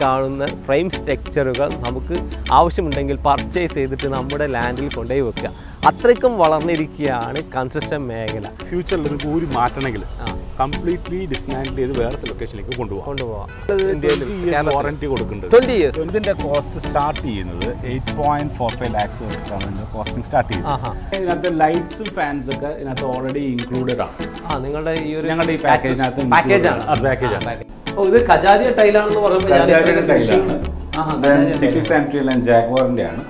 കാണുന്ന ഫ്രെയിം സ്ട്രക്ചറുകൾ നമുക്ക് ആവശ്യമുണ്ടെങ്കിൽ പർച്ചേസ് ചെയ്തിട്ട് നമ്മുടെ ലാൻഡിൽ കൊണ്ടുപോയി വെക്കുക അത്രയ്ക്കും വളർന്നിരിക്കുകയാണ് കൺസ്ട്രക്ഷൻ മേഖല ഫ്യൂച്ചറിൽ നിങ്ങൾക്ക് ഊരി മാറ്റണമെങ്കിൽ ആ. കംപ്ലീറ്റ്ലി ഡിസ്മാൻഡിൽ ചെയ്ത് വേറെ ലൊക്കേഷനിലേക്ക് കൊണ്ടുപോകാം കൊണ്ടുപോകാം വാറന്റി കൊടുക്കുന്നുണ്ട് ട്വൻറ്റി ഇയേഴ്സ് ഇതിന്റെ കോസ്റ്റ് സ്റ്റാർട്ട് ചെയ്യുന്നത് eight point four five lakhs വെച്ചിട്ടാണ് ഇതിന്റെ കോസ്റ്റിംഗ് സ്റ്റാർട്ട് ചെയ്യുന്നത് ആഹാ ഇതിനകത്ത് ലൈറ്റ്സും ഫാൻസ് ഒക്കെ ഇതിനകത്ത് ഓൾറെഡി ഇൻക്ലൂഡഡ് ആണ് ആ നിങ്ങളുടെ ഈ ഒരു ഞങ്ങളുടെ ഈ പാക്കേജിനകത്ത് പാക്കേജ് ആണ് അത് പാക്കേജ് ആണ് ഓ ഇത് ഖജാരിയ ടൈലാണെന്ന് പറയുമ്പോൾ ഞാൻ കജാരിയുടെ ടൈലാണ് ആഹാ, then Kajaria city sanitary line ജാഗ്വാറിന്റെ ആണ്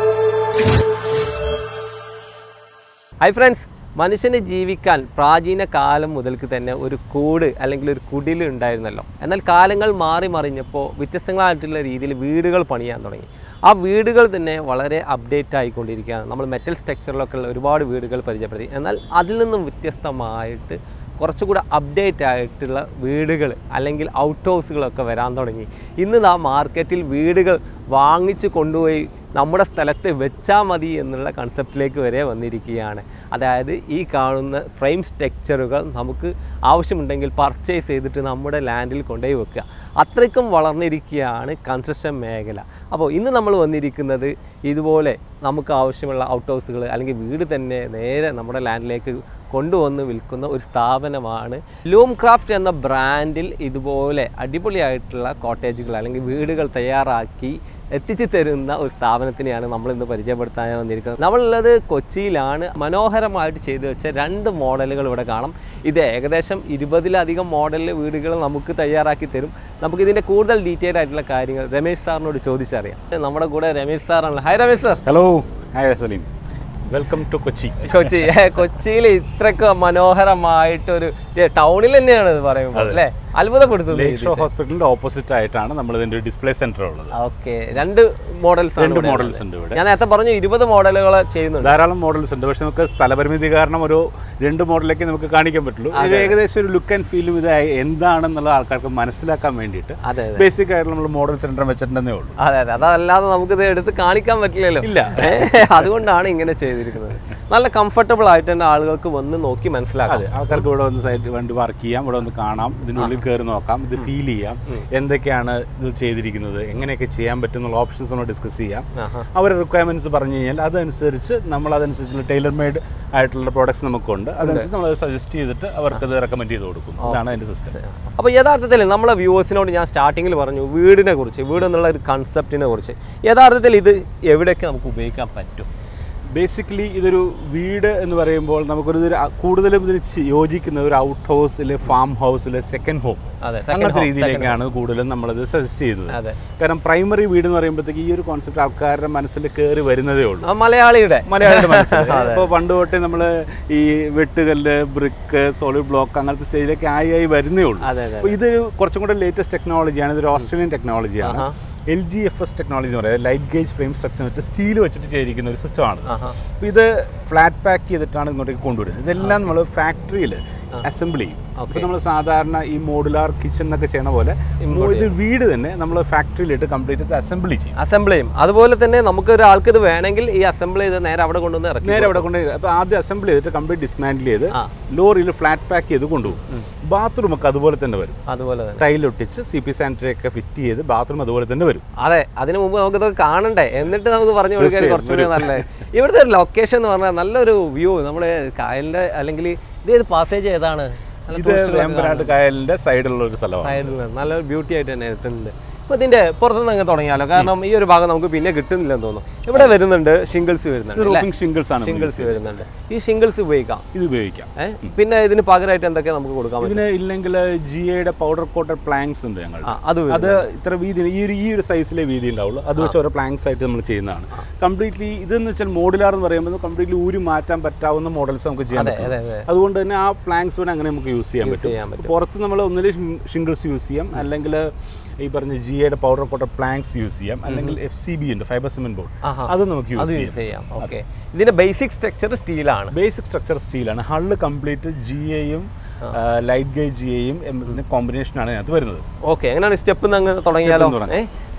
ഹൈ ഫ്രണ്ട്സ് മനുഷ്യന് ജീവിക്കാൻ പ്രാചീന കാലം മുതൽക്ക് തന്നെ ഒരു കൂട് അല്ലെങ്കിൽ ഒരു കുടിൽ ഉണ്ടായിരുന്നല്ലോ എന്നാൽ കാലങ്ങൾ മാറി മറിഞ്ഞപ്പോൾ വ്യത്യസ്തങ്ങളായിട്ടുള്ള രീതിയിൽ വീടുകൾ പണിയാൻ തുടങ്ങി ആ വീടുകൾ തന്നെ വളരെ അപ്ഡേറ്റ് ആയിക്കൊണ്ടിരിക്കുകയാണ് നമ്മൾ മെറ്റൽ സ്ട്രക്ചറിലൊക്കെ ഉള്ള ഒരുപാട് വീടുകൾ പരിചയപ്പെടുത്തി എന്നാൽ അതിൽ നിന്നും വ്യത്യസ്തമായിട്ട് കുറച്ചുകൂടെ അപ്ഡേറ്റ് ആയിട്ടുള്ള വീടുകൾ അല്ലെങ്കിൽ ഔട്ട് ഹൗസുകളൊക്കെ വരാൻ തുടങ്ങി ഇന്ന് നാം മാർക്കറ്റിൽ വീടുകൾ വാങ്ങിച്ച് കൊണ്ടുപോയി നമ്മുടെ സ്ഥലത്ത് വെച്ചാൽ മതി എന്നുള്ള കൺസെപ്റ്റിലേക്ക് വരെ വന്നിരിക്കുകയാണ് അതായത് ഈ കാണുന്ന ഫ്രെയിം സ്ട്രക്ചറുകൾ നമുക്ക് ആവശ്യമുണ്ടെങ്കിൽ പർച്ചേസ് ചെയ്തിട്ട് നമ്മുടെ ലാൻഡിൽ കൊണ്ടുപോയി വെക്കുക അത്രയ്ക്കും വളർന്നിരിക്കുകയാണ് കൺസ്ട്രക്ഷൻ മേഖല അപ്പോൾ ഇന്ന് നമ്മൾ വന്നിരിക്കുന്നത് ഇതുപോലെ നമുക്ക് ആവശ്യമുള്ള ഔട്ട് ഹൗസുകൾ അല്ലെങ്കിൽ വീട് തന്നെ നേരെ നമ്മുടെ ലാൻഡിലേക്ക് കൊണ്ടുവന്ന് വിൽക്കുന്ന ഒരു സ്ഥാപനമാണ് ലൂം ക്രാഫ്റ്റ് എന്ന ബ്രാൻഡിൽ ഇതുപോലെ അടിപൊളിയായിട്ടുള്ള കോട്ടേജുകൾ അല്ലെങ്കിൽ വീടുകൾ തയ്യാറാക്കി എത്തിച്ചു തരുന്ന ഒരു സ്ഥാപനത്തിനെയാണ് നമ്മൾ ഇന്ന് പരിചയപ്പെടുത്താൻ വന്നിരിക്കുന്നത് നമ്മളുള്ളത് കൊച്ചിയിലാണ് മനോഹരമായിട്ട് ചെയ്തു വെച്ച രണ്ട് മോഡലുകൾ ഇവിടെ കാണാം ഇത് ഏകദേശം ഇരുപതിലധികം മോഡലിൽ വീടുകൾ നമുക്ക് തയ്യാറാക്കി തരും നമുക്ക് ഇതിൻ്റെ കൂടുതൽ ഡീറ്റെയിൽ ആയിട്ടുള്ള കാര്യങ്ങൾ രമേശ് സാറിനോട് ചോദിച്ചറിയാം നമ്മുടെ കൂടെ രമേശ് സാറാണല്ലോ hi Ramesh sir hello hi Saleem welcome to Kochi Kochi ഏ, കൊച്ചിയിൽ ഇത്രക്ക് മനോഹരമായിട്ടൊരു ഏ, ടൗണിൽ തന്നെയാണ് ഇത് പറയുമ്പോൾ അല്ലേ അത്ഭുതപ്പെടുത്തുന്നു ലേക്ക് ഷോ ഹോസ്പിറ്റലിന്റെ ഓപ്പോസിറ്റ് ആയിട്ടാണ് നമ്മൾ ഇതിന്റെ ഡിസ്പ്ലേ സെന്റർ ഉള്ളത് ഓക്കെ രണ്ട് മോഡൽസ് രണ്ട് മോഡൽസ് ഉണ്ട് ഇവിടെ ഞാൻ നേരത്തെ പറഞ്ഞു ഇരുപത് മോഡലുകൾ ചെയ്യുന്നുണ്ട് ധാരാളം മോഡൽസ് ഉണ്ട് പക്ഷെ നമുക്ക് സ്ഥലപരിമിതി കാരണം ഒരു രണ്ട് മോഡലിലേക്ക് നമുക്ക് കാണിക്കാൻ പറ്റുള്ളൂ ഇത് ഏകദേശം ഒരു ലുക്ക് ആൻഡ് ഫീലും ഇത് എന്താണെന്നുള്ള ആൾക്കാർക്ക് മനസ്സിലാക്കാൻ വേണ്ടിയിട്ട് അതെ അതെ ബേസിക് ആയിട്ടുള്ള നമ്മൾ മോഡൽ സെന്റർ വെച്ചിട്ടുണ്ടെന്നേ ഉള്ളൂ അതെ അതെ അതല്ലാതെ നമുക്കിത് എടുത്ത് കാണിക്കാൻ പറ്റില്ലല്ലോ ഇല്ല. ഏ, അതുകൊണ്ടാണ് ഇങ്ങനെ ചെയ്തിരിക്കുന്നത് നല്ല കംഫർട്ടബിൾ ആയിട്ട് തന്നെ ആളുകൾക്ക് വന്ന് നോക്കി മനസ്സിലാക്കാം അതെ ആൾക്കാർക്ക് ഇവിടെ വന്ന് സൈഡ് വണ്ടി വർക്ക് ചെയ്യാം ഇവിടെ വന്ന് കാണാം ഇതിൻ്റെ ഉള്ളിൽ കയറി നോക്കാം ഇത് ഫീൽ ചെയ്യാം എന്തൊക്കെയാണ് ഇത് ചെയ്തിരിക്കുന്നത് എങ്ങനെയൊക്കെ ചെയ്യാൻ പറ്റും എന്നുള്ള ഓപ്ഷൻസ് നമ്മൾ ഡിസ്കസ് ചെയ്യാം ആഹാ. അവരുടെ റിക്വയർമെന്റ്സ് പറഞ്ഞു കഴിഞ്ഞാൽ അതനുസരിച്ച് നമ്മൾ അതനുസരിച്ചുള്ള ടൈലർ മെയ്ഡ് ആയിട്ടുള്ള പ്രോഡക്ട്സ് നമുക്കുണ്ട് അതനുസരിച്ച് നമ്മൾ സജസ്റ്റ് ചെയ്തിട്ട് അവർക്ക് അത് റെക്കമെൻഡ് ചെയ്ത് കൊടുക്കും ഇതാണ് അതിൻ്റെ സിസ്റ്റം അപ്പോൾ യഥാർത്ഥത്തിൽ നമ്മളെ വ്യൂവേഴ്സിനോട് ഞാൻ സ്റ്റാർട്ടിങ്ങിൽ പറഞ്ഞു വീടിനെ കുറിച്ച് വീട് എന്നുള്ള ഒരു കൺസെപ്റ്റിനെ കുറിച്ച് യഥാർത്ഥത്തിൽ ഇത് എവിടെയൊക്കെ നമുക്ക് ഉപയോഗിക്കാൻ പറ്റും ബേസിക്കലി ഇതൊരു വീട് എന്ന് പറയുമ്പോൾ നമുക്കൊരു ഇതിൽ കൂടുതലും ഇതിൽ ചി- യോജിക്കുന്ന ഒരു ഔട്ട് ഹൗസിൽ ഫാം ഹൗസിൽ സെക്കൻഡ് ഹോം അതെ second അങ്ങനത്തെ home, രീതിയിലേക്കാണ് കൂടുതലും നമ്മളിത് സജസ്റ്റ് ചെയ്യുന്നത് അതെ കാരണം പ്രൈമറി വീട് എന്ന് പറയുമ്പോഴത്തേക്ക് ഈ ഒരു കോൺസെപ്റ്റ് ആൾക്കാരുടെ മനസ്സിൽ കയറി വരുന്നതേ ഉള്ളൂ ആ മലയാളിയുടെ മലയാളിയുടെ മനസ്സിൽ ഇപ്പോൾ പണ്ട് തൊട്ടേ നമ്മൾ ഈ വെട്ടുകല്ല് ബ്രിക്ക് സോളിഡ് ബ്ലോക്ക് അങ്ങനത്തെ സ്റ്റേജിലേക്ക് ആയി ആയി വരുന്നേ ഉള്ളൂ അതെ അതെ അപ്പോൾ ഇതൊരു കുറച്ചും കൂടെ ലേറ്റസ്റ്റ് ടെക്നോളജിയാണ് ഇതൊരു ഓസ്ട്രേലിയൻ ടെക്നോളജിയാണ് ആഹാ. L G F S technology എന്ന് പറയുന്നത് ലൈറ്റ് ഗേജ് ഫ്രെയിം സ്ട്രക്ചർ വെച്ചിട്ട് സ്റ്റീൽ വെച്ചിട്ട് ചെയ്തിരിക്കുന്ന ഒരു സിസ്റ്റമാണ് ആഹാ അപ്പോൾ ഇത് ഫ്ലാറ്റ് പാക്ക് ചെയ്തിട്ടാണ് ഇങ്ങോട്ടേക്ക് കൊണ്ടുവരുന്നത് ഇതെല്ലാം നമ്മൾ ഫാക്ടറിയിൽ അസംബിൾ ചെയ്യും ഇപ്പോൾ നമ്മൾ സാധാരണ ഈ മോഡുലാർ കിച്ചൺ എന്നൊക്കെ ചെയ്യണ പോലെ ഇത് വീട് തന്നെ നമ്മൾ ഫാക്ടറിയിലിട്ട് കംപ്ലീറ്റ് അസംബിളി ചെയ്യും അസംബിൾ ചെയ്യും അതുപോലെ തന്നെ നമുക്ക് ഒരാൾക്ക് ഇത് വേണമെങ്കിൽ ഈ അസംബിൾ ചെയ്ത് നേരെ അവിടെ കൊണ്ടുവന്ന് ഇറക്കി നേരെ അവിടെ കൊണ്ട് അപ്പോൾ ആദ്യം അസംബിൾ ചെയ്തിട്ട് കംപ്ലീറ്റ് ഡിസ്മാൻഡിൽ ചെയ്ത് ആ. ലോറിയിൽ ഫ്ലാറ്റ് പാക്ക് ചെയ്ത് കൊണ്ടുപോകും ബാത്റൂം ഒക്കെ അതുപോലെ തന്നെ വരും അതുപോലെ തന്നെ ടൈലൊട്ടിച്ച് സി പി സാനിറ്ററി ഒക്കെ ഫിറ്റ് ചെയ്ത് ബാത്റൂം അതുപോലെ തന്നെ വരും അതെ അതിനു മുമ്പ് നമുക്കിത് കാണണ്ടേ എന്നിട്ട് നമുക്ക് പറഞ്ഞു കൊടുക്കാൻ തീർച്ചയായും, കുറച്ചുകൂടി നല്ലത് ഇവിടുത്തെ ഒരു ലൊക്കേഷൻ എന്ന് പറഞ്ഞാൽ നല്ലൊരു വ്യൂ നമ്മുടെ കായലിന്റെ അല്ലെങ്കിൽ ഇത് ഏത് പാസേജ് ഏതാണ് നല്ല ഇത് വേമ്പനാട്ട് കായലിന്റെ സൈഡിലുള്ള ഒരു സ്ഥലമാണ് സൈഡിൽ നല്ലൊരു ബ്യൂട്ടി ആയിട്ട് തന്നെ ഇട്ടിട്ടുണ്ട് ഇപ്പൊ ഇതിന്റെ പുറത്തുനിന്ന് അങ്ങ് തുടങ്ങിയാലോ കാരണം ഈ ഒരു ഭാഗം നമുക്ക് പിന്നെ കിട്ടുന്നില്ലെന്ന് തോന്നുന്നു ഇവിടെ വരുന്നുണ്ട് ഷിംഗിൾസ് വരുന്നുണ്ട് അല്ലേ? റൂഫിംഗ് ഷിംഗിൾസ് ആണ് ഷിംഗിൾസ് വരുന്നുണ്ട് ഈ ഷിംഗിൾസ് ഉപയോഗിക്കാം ഇത് ഉപയോഗിക്കാം ഏ? പിന്നെ ഇതിന് പകരമായിട്ട് എന്തൊക്കെ നമുക്ക് കൊടുക്കാൻ പറ്റും ഇതിന് ഇല്ലെങ്കിൽ ജി ഐയുടെ പൗഡർ കോട്ടഡ് പ്ലാങ്സ് ഉണ്ട് ഞങ്ങൾ ആ, അത് വരും. അത് ഇത്ര വീതി ഈ ഒരു ഈ ഒരു സൈസിലെ വീതി ഉണ്ടാവുള്ളൂ അത് വെച്ച് ഓരോ പ്ലാങ്സ് ആയിട്ട് നമ്മൾ ചെയ്യുന്നതാണ് കംപ്ലീറ്റ്ലി ഇതെന്ന് വെച്ചാൽ മോഡുലാർ എന്ന് പറയുമ്പോൾ കംപ്ലീറ്റ്ലി ഊരി മാറ്റാൻ പറ്റാവുന്ന മോഡൽസ് നമുക്ക് ചെയ്യാൻ അതെ പറ്റും അതെ അതെ അതുകൊണ്ട് തന്നെ ആ പ്ലാങ്സ് വേണം അങ്ങനെ നമുക്ക് യൂസ് ചെയ്യാൻ പറ്റും ചെയ്യാൻ പറ്റും പുറത്ത് നമ്മൾ ഒന്നിൽ ഷിംഗിൾസ് യൂസ് ചെയ്യാം അല്ലെങ്കിൽ ഈ പറഞ്ഞ ജി ഐയുടെ പൗഡർ കോട്ടഡ് പ്ലാങ്സ് യൂസ് ചെയ്യാം അല്ലെങ്കിൽ എഫ് സി ബി ഉണ്ട് ഫൈബർ സിമെന്റ് ബോർഡ് ആഹാ. അത് നമുക്ക് അത് യൂസ് യൂസ് ചെയ്യാം ചെയ്യാം ഓക്കെ ഇതിന്റെ ബേസിക് സ്ട്രക്ചർ സ്റ്റീലാണ് ബേസിക് സ്ട്രക്ചർ സ്റ്റീലാണ് ഹള്ള് കംപ്ലീറ്റ് ജി എയും ലൈറ്റ് ഗേജ് ജി എയും എം എസിന്റെ കോമ്പിനേഷനാണ് ഇതിനകത്ത് വരുന്നത് ഓക്കെ എങ്ങനെയാണ് സ്റ്റെപ്പ് അങ്ങ് തുടങ്ങിയാലോ Step ന്ന് ഏ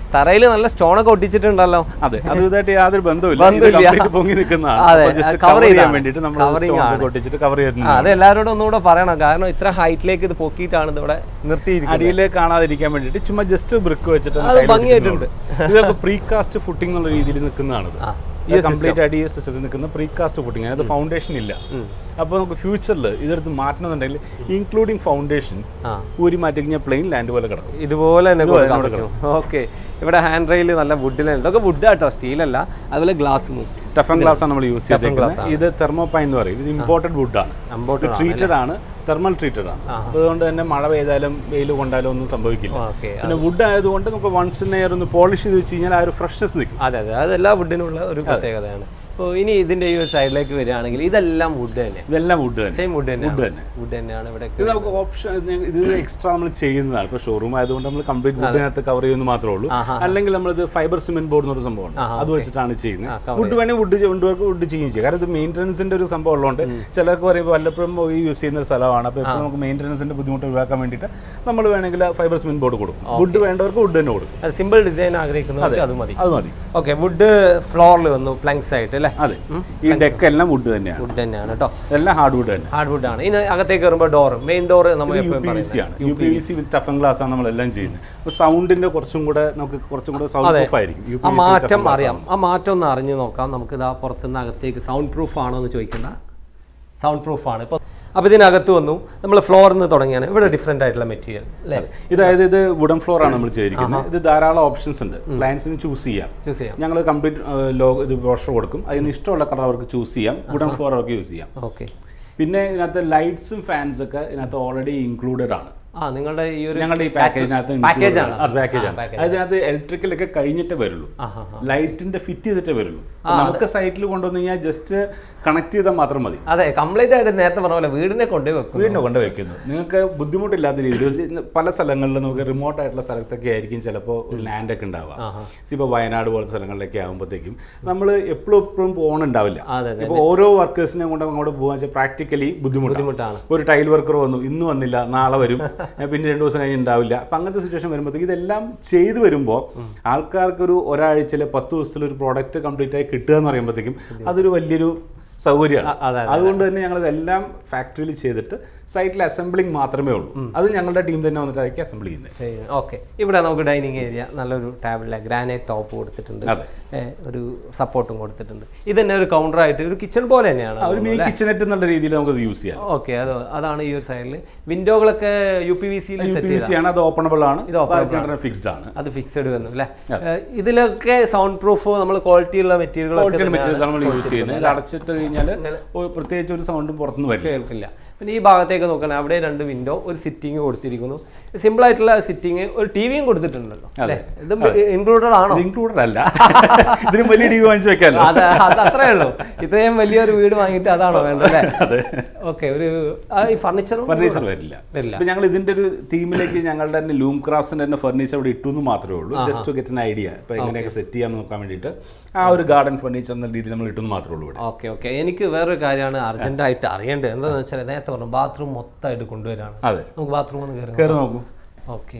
തറയിൽ നല്ല സ്റ്റോണൊക്കെ ഒട്ടിച്ചിട്ടുണ്ടല്ലോ അതെ അത് ഇതായിട്ട് യാതൊരു ബന്ധവുമില്ല ഇത് ബന്ധവുമില്ല. complete പൊങ്ങി നിൽക്കുന്നതാണ് അതെ, അപ്പോൾ just cover cover ചെയ്യാൻ ചെയ്താണ്. വേണ്ടിയിട്ട് നമ്മൾ Covering stones ആണ്. ഒക്കെ ഒട്ടിച്ചിട്ട് കവർ ആ, ചെയ്യുന്നു അത് എല്ലാവരോടും ഒന്നുകൂടെ പറയണം കാരണം ഇത്ര ഹൈറ്റിലേക്ക് ഇത് പൊക്കിയിട്ടാണ് ഇത് ഇവിടെ നിർത്തിയിരിക്കുന്നത് അടിയിലേക്ക് കാണാതിരിക്കാൻ വേണ്ടിയിട്ട് ചുമ്മാ ജസ്റ്റ് ബ്രിക്ക് വെച്ചിട്ട് അത് ഭംഗിയായിട്ടുണ്ട്. ഇതൊക്കെ പ്രീകാസ്റ്റ് ഫുട്ടിംഗ് എന്നുള്ള രീതിയിൽ നിൽക്കുന്നതാണ് ആ, ഇത് കംപ്ലീറ്റ് അടി സിസ്റ്റത്തിൽ നിൽക്കുന്ന പ്രീകാസ്റ്റ് ഫുട്ടിംഗ് അതിനകത്ത് ഫൗണ്ടേഷൻ ഇല്ല അപ്പോൾ നമുക്ക് ഫ്യൂച്ചറിൽ ഇതെടുത്ത് മാറ്റണമെന്നുണ്ടെങ്കിൽ ഇൻക്ലൂഡിങ് ഫൗണ്ടേഷൻ ആ ഊരി മാറ്റി കഴിഞ്ഞാൽ പ്ലെയിൻ ലാൻഡ് പോലെ കിടക്കും ഇതുപോലെ തന്നെ ഇതുപോലെ കൊടുക്കാൻ തന്നെ പറ്റും ഓക്കെ ഇവിടെ ഹാൻഡ് റെയിൽ നല്ല വുഡിലാണ് ഇതൊക്കെ വുഡ് കേട്ടോ സ്റ്റീലല്ല അതുപോലെ ഗ്ലാസ് ടഫൻ ഗ്ലാസ് ആണ് നമ്മൾ യൂസ് glass ചെയ്തേക്കുന്നത് ഇത് തെർമോപൈൻ എന്ന് പറയും ഇത് ഇമ്പോർട്ടഡ് വുഡാണ് അമ്പോട്ട് ട്രീറ്റഡ് ആണ് തെർമൽ ട്രീറ്റഡ് ആണ് അപ്പോൾ അതുകൊണ്ട് തന്നെ മഴ പെയ്താലും വെയിൽ കൊണ്ടാലും ഒന്നും സംഭവിക്കില്ല ഓക്കെ പിന്നെ വുഡ് ആയതുകൊണ്ട് നമുക്ക് വൺസ് ഇൻ എയർ ഒന്ന് പോളിഷ് ചെയ്ത് വെച്ച് കഴിഞ്ഞാൽ ആ ഒരു ഫ്രഷ്നെസ് നിൽക്കും അതെ അതെ അത് എല്ലാ വുഡിനുള്ള ഒരു പ്രത്യേകതയാണ് ഇപ്പോൾ ഇനി ഇതിന്റെ ഈ ഒരു സൈഡിലേക്ക് വരികയാണെങ്കിൽ ഇതെല്ലാം വുഡ് തന്നെ ഇതെല്ലാം വുഡ് തന്നെ സെയിം വുഡ് തന്നെ വുഡ് തന്നെ വുഡ് തന്നെയാണ് ഇവിടെ ഇത് നമുക്ക് ഓപ്ഷൻ ഇത് എക്സ്ട്രാ നമ്മൾ ചെയ്യുന്നതാണ് ഇപ്പോൾ ഷോറൂം ആയതുകൊണ്ട് നമ്മൾ കംപ്ലീറ്റ് വുഡിനകത്ത് കവർ ചെയ്യുന്നു മാത്രമേ ഉള്ളൂ അല്ലെങ്കിൽ നമ്മളിത് ഫൈബർ സിമെന്റ് ബോർഡ് എന്നൊരു സംഭവമാണ് അത് വെച്ചിട്ടാണ് ചെയ്യുന്നത് വുഡ് വേണമെങ്കിൽ വുഡ് വുഡ് വുഡ് ചെയ്യും ചെയ്യും കാരണം ഇത് മെയിൻ്റനൻസിന്റെ ഒരു സംഭവം ഉള്ളതുകൊണ്ട് ചിലർക്ക് പറയുമ്പോൾ വല്ലപ്പോഴും യൂസ് ചെയ്യുന്ന ഒരു സ്ഥലമാണ് അപ്പോൾ എപ്പോഴും നമുക്ക് മെയിൻ്റനൻസിന്റെ ബുദ്ധിമുട്ട് ഒഴിവാക്കാൻ വേണ്ടിയിട്ട് നമ്മൾ വേണമെങ്കിൽ ഫൈബർ സിമെന്റ് ബോർഡ് കൊടുക്കും വുഡ് വേണ്ടവർക്ക് വുഡ് തന്നെ കൊടുക്കും അത് സിമ്പിൾ ഡിസൈൻ ആഗ്രഹിക്കുന്നവർക്ക് അത് മതി അത് മതി ഓക്കെ വുഡ് ഫ്ലോറിൽ വന്നു പ്ലങ്സ് ആയിട്ട് അല്ലേ അതെ ഈ ഡെക്ക് എല്ലാം വുഡ് തന്നെയാണ് വുഡ് തന്നെയാണ് കേട്ടോ എല്ലാം ഹാർഡ് വുഡ് തന്നെ ഹാർഡ് വുഡ് ആണ് ഇനി അകത്തേക്ക് വരുമ്പോൾ ഡോർ മെയിൻ ഡോർ നമ്മൾ യു എപ്പോഴും പി വി സി പറയുന്നത് ആണ് U P V C with toughen glass ആണ് നമ്മളെല്ലാം ചെയ്യുന്നത് അപ്പോൾ സൗണ്ടിന്റെ കുറച്ചും കൂടെ നമുക്ക് കുറച്ചും കൂടെ സൗണ്ട് പ്രൂഫ് ആയിരിക്കും യു ആ പി വി സി മാറ്റം അറിയാം ആ മാറ്റം ഒന്ന് അറിഞ്ഞു നോക്കാം നമുക്ക് ഇതാ പുറത്തുനിന്ന് അകത്തേക്ക് സൗണ്ട് പ്രൂഫ് ആണോ എന്ന് ചോദിക്കണ്ട സൗണ്ട് പ്രൂഫ് ആണ് ഇപ്പോൾ അപ്പോൾ ഇതിനകത്ത് വന്നു നമ്മൾ ഫ്ലോറിൽ നിന്ന് തുടങ്ങിയാണ് ഇവിടെ ഡിഫറെൻ്റ് ആയിട്ടുള്ള മെറ്റീരിയൽ അല്ലേ ഇതായത് ഇത് വുഡൻ ഫ്ലോർ ആണ് നമ്മൾ ചെയ്തിരിക്കുന്നത് ഇത് ധാരാളം ഓപ്ഷൻസ് ഉണ്ട് ക്ലയൻസിന് ചൂസ് ചെയ്യാം ചൂസ് ചെയ്യാം ഞങ്ങൾ കംപ്ലീറ്റ് ലോ ഇത് ബ്രോഷർ കൊടുക്കും അതിന് ഇഷ്ടമുള്ള കളർ അവർക്ക് ചൂസ് ചെയ്യാം വുഡൻ ഫ്ലോർ അവർക്ക് യൂസ് ചെയ്യാം ഓക്കെ പിന്നെ ഇതിനകത്ത് ലൈറ്റ്സും ഫാൻസ് ഒക്കെ ഇതിനകത്ത് ഓൾറെഡി ഇൻക്ലൂഡഡ് ആണ് ആ നിങ്ങളുടെ ഈ ഒരു ഞങ്ങളുടെ ഈ പാക്കേജിനകത്ത് പാക്കേജ് ആണ് അത് പാക്കേജ് ആണ് അതിനകത്ത് ഇലക്ട്രിക്കലൊക്കെ കഴിഞ്ഞിട്ടേ വരുള്ളൂ ആ ഹാ ലൈറ്റിന്റെ ഫിറ്റ് ചെയ്തിട്ടേ വരുള്ളൂ നമുക്ക് സൈറ്റിൽ കൊണ്ടുവന്നു കഴിഞ്ഞാൽ ജസ്റ്റ് കണക്ട് ചെയ്താൽ മാത്രം മതി അതെ കംപ്ലീറ്റ് ആയിട്ട് നേരത്തെ പറഞ്ഞ പോലെ വീടിനെ കൊണ്ടുപോയി വെക്കും വീടിനെ കൊണ്ട് വെക്കുന്നു നിങ്ങൾക്ക് ബുദ്ധിമുട്ടില്ലാത്ത രീതിയിൽ ഇന്ന് പല സ്ഥലങ്ങളിലും നമുക്ക് റിമോട്ട് ആയിട്ടുള്ള സ്ഥലത്തൊക്കെ ആയിരിക്കും ചിലപ്പോൾ ഒരു ലാൻഡ് ഒക്കെ ഉണ്ടാവുക ആഹാ. ഇപ്പോൾ വയനാട് പോലത്തെ സ്ഥലങ്ങളിലൊക്കെ ആകുമ്പോഴത്തേക്കും നമ്മൾ എപ്പോഴും എപ്പോഴും പോകണുണ്ടാവില്ല അതെ അതെ ഇപ്പോൾ ഓരോ വർക്കേഴ്സിനെ കൊണ്ട് അങ്ങോട്ട് പോകാൻ വെച്ചാൽ പ്രാക്ടിക്കലി ബുദ്ധിമുട്ടാണ് ബുദ്ധിമുട്ടാണ് ഒരു ടൈൽ വർക്കർ വന്നു ഇന്ന് വന്നില്ല നാളെ വരും ഏ, പിന്നെ രണ്ട് ദിവസം കഴിഞ്ഞ് ഉണ്ടാവില്ല അപ്പം അങ്ങനത്തെ സിറ്റുവേഷൻ വരുമ്പോഴത്തേക്ക് ഇതെല്ലാം ചെയ്തു വരുമ്പോൾ ആൾക്കാർക്കൊരു ഒരാഴ്ചയിൽ പത്ത് ദിവസത്തിൽ ഒരു പ്രോഡക്റ്റ് കംപ്ലീറ്റ് ആയി കിട്ടുക എന്ന് പറയുമ്പോഴത്തേക്കും അതൊരു വലിയൊരു സൗകര്യമാണ് അതെ, അതുകൊണ്ട് തന്നെ ഞങ്ങൾ ഇതെല്ലാം ഫാക്ടറിയിൽ ചെയ്തിട്ട് സൈറ്റിൽ അസംബ്ലിംഗ് മാത്രമേ ഉള്ളൂ അത് ഞങ്ങളുടെ ടീം തന്നെ വന്നിട്ടായിരിക്കും അസംബിൾ ചെയ്യുന്നത് ഓക്കെ ഇവിടെ നമുക്ക് ഡൈനിങ് ഏരിയ നല്ലൊരു ടേബിളിലെ ഗ്രാനൈറ്റ് ടോപ്പ് കൊടുത്തിട്ടുണ്ട് അതെ. ഏ, ഒരു സപ്പോർട്ടും കൊടുത്തിട്ടുണ്ട് ഇത് തന്നെ ഒരു കൗണ്ടറായിട്ട് ഒരു കിച്ചൺ പോലെ തന്നെയാണ് ആ, ഒരു മിനി കിച്ചനെറ്റ് എന്നുള്ള രീതിയിൽ നമുക്ക് യൂസ് ചെയ്യാം ഓക്കെ അത് അതാണ് ഈ ഒരു സൈഡിൽ വിൻഡോകളൊക്കെ യു പി വി സിയിൽ യു സെറ്റ് പി വി ചെയ്ത സി ആണ് അത് ഓപ്പണബിൾ ആണ് ഇത് openable ഫിക്സ്ഡ് ആണ് അത് ഫിക്സഡ് വന്നു അല്ലേ ഏ, ഇതിലൊക്കെ സൗണ്ട് പ്രൂഫ് നമ്മൾ ക്വാളിറ്റി ഉള്ള മെറ്റീരിയലുകളൊക്കെ മെറ്റീരിയൽസ് നമ്മൾ യൂസ് ചെയ്യുന്നത് ഇത് അടച്ചിട്ട് കഴിഞ്ഞാൽ പ്രത്യേകിച്ച് ഒരു സൗണ്ടും പുറത്തുനിന്ന് വരില്ല കേൾക്കില്ല പിന്നെ ഈ ഭാഗത്തേക്ക് നോക്കണം അവിടെ രണ്ട് വിൻഡോ ഒരു സിറ്റിംഗ് കൊടുത്തിരിക്കുന്നു സിമ്പിൾ ആയിട്ടുള്ള സിറ്റിംഗ് ഒരു ടി വിയും കൊടുത്തിട്ടുണ്ടല്ലോ അല്ലേ ഇത് ഇൻക്ലൂഡഡ് ആണോ ഇൻക്ലൂഡഡ് അല്ല ഇതിനും വലിയ ടി വി വാങ്ങിച്ചു വെക്കാമല്ലോ അത് അത് അത്രേ ഉള്ളൂ ഇത്രയും വലിയൊരു വീട് വാങ്ങിയിട്ട് അതാണോ വേണ്ടത് അല്ലേ അതെ ഓക്കെ ഒരു ആ, ഈ ഫർണിച്ചറും ഫർണിച്ചർ വരില്ല വരില്ല ഇപ്പൊ ഞങ്ങൾ ഇതിന്റെ ഒരു തീമിലേക്ക് ഞങ്ങളുടെ തന്നെ ലൂം ക്രാഫ്റ്റിന്റെ തന്നെ ഫർണിച്ചർ ഇവിടെ ഇട്ടു എന്ന് മാത്രമേ ഉള്ളൂ just to get an idea ഇപ്പൊ എങ്ങനെയൊക്കെ സെറ്റ് ചെയ്യാൻ നോക്കാൻ വേണ്ടിയിട്ട് ആ ഒരു ഗാർഡൻ ഫർണിച്ചർ എന്ന രീതിയിൽ നമ്മൾ ഇട്ടു എന്ന് മാത്രമേ ഉള്ളൂ ഇവിടെ ഓക്കെ ഓക്കെ എനിക്ക് വേറൊരു കാര്യമാണ് അർജന്റായിട്ട് അറിയേണ്ടത് എന്താണെന്ന് വെച്ചാൽ നേരത്തെ പറഞ്ഞു ബാത്റൂം മൊത്തമായിട്ട് കൊണ്ടുവരാണ് അതെ നമുക്ക് ബാത്റൂം ഒന്ന് കയറി കയറി നോക്കൂ ഓക്കെ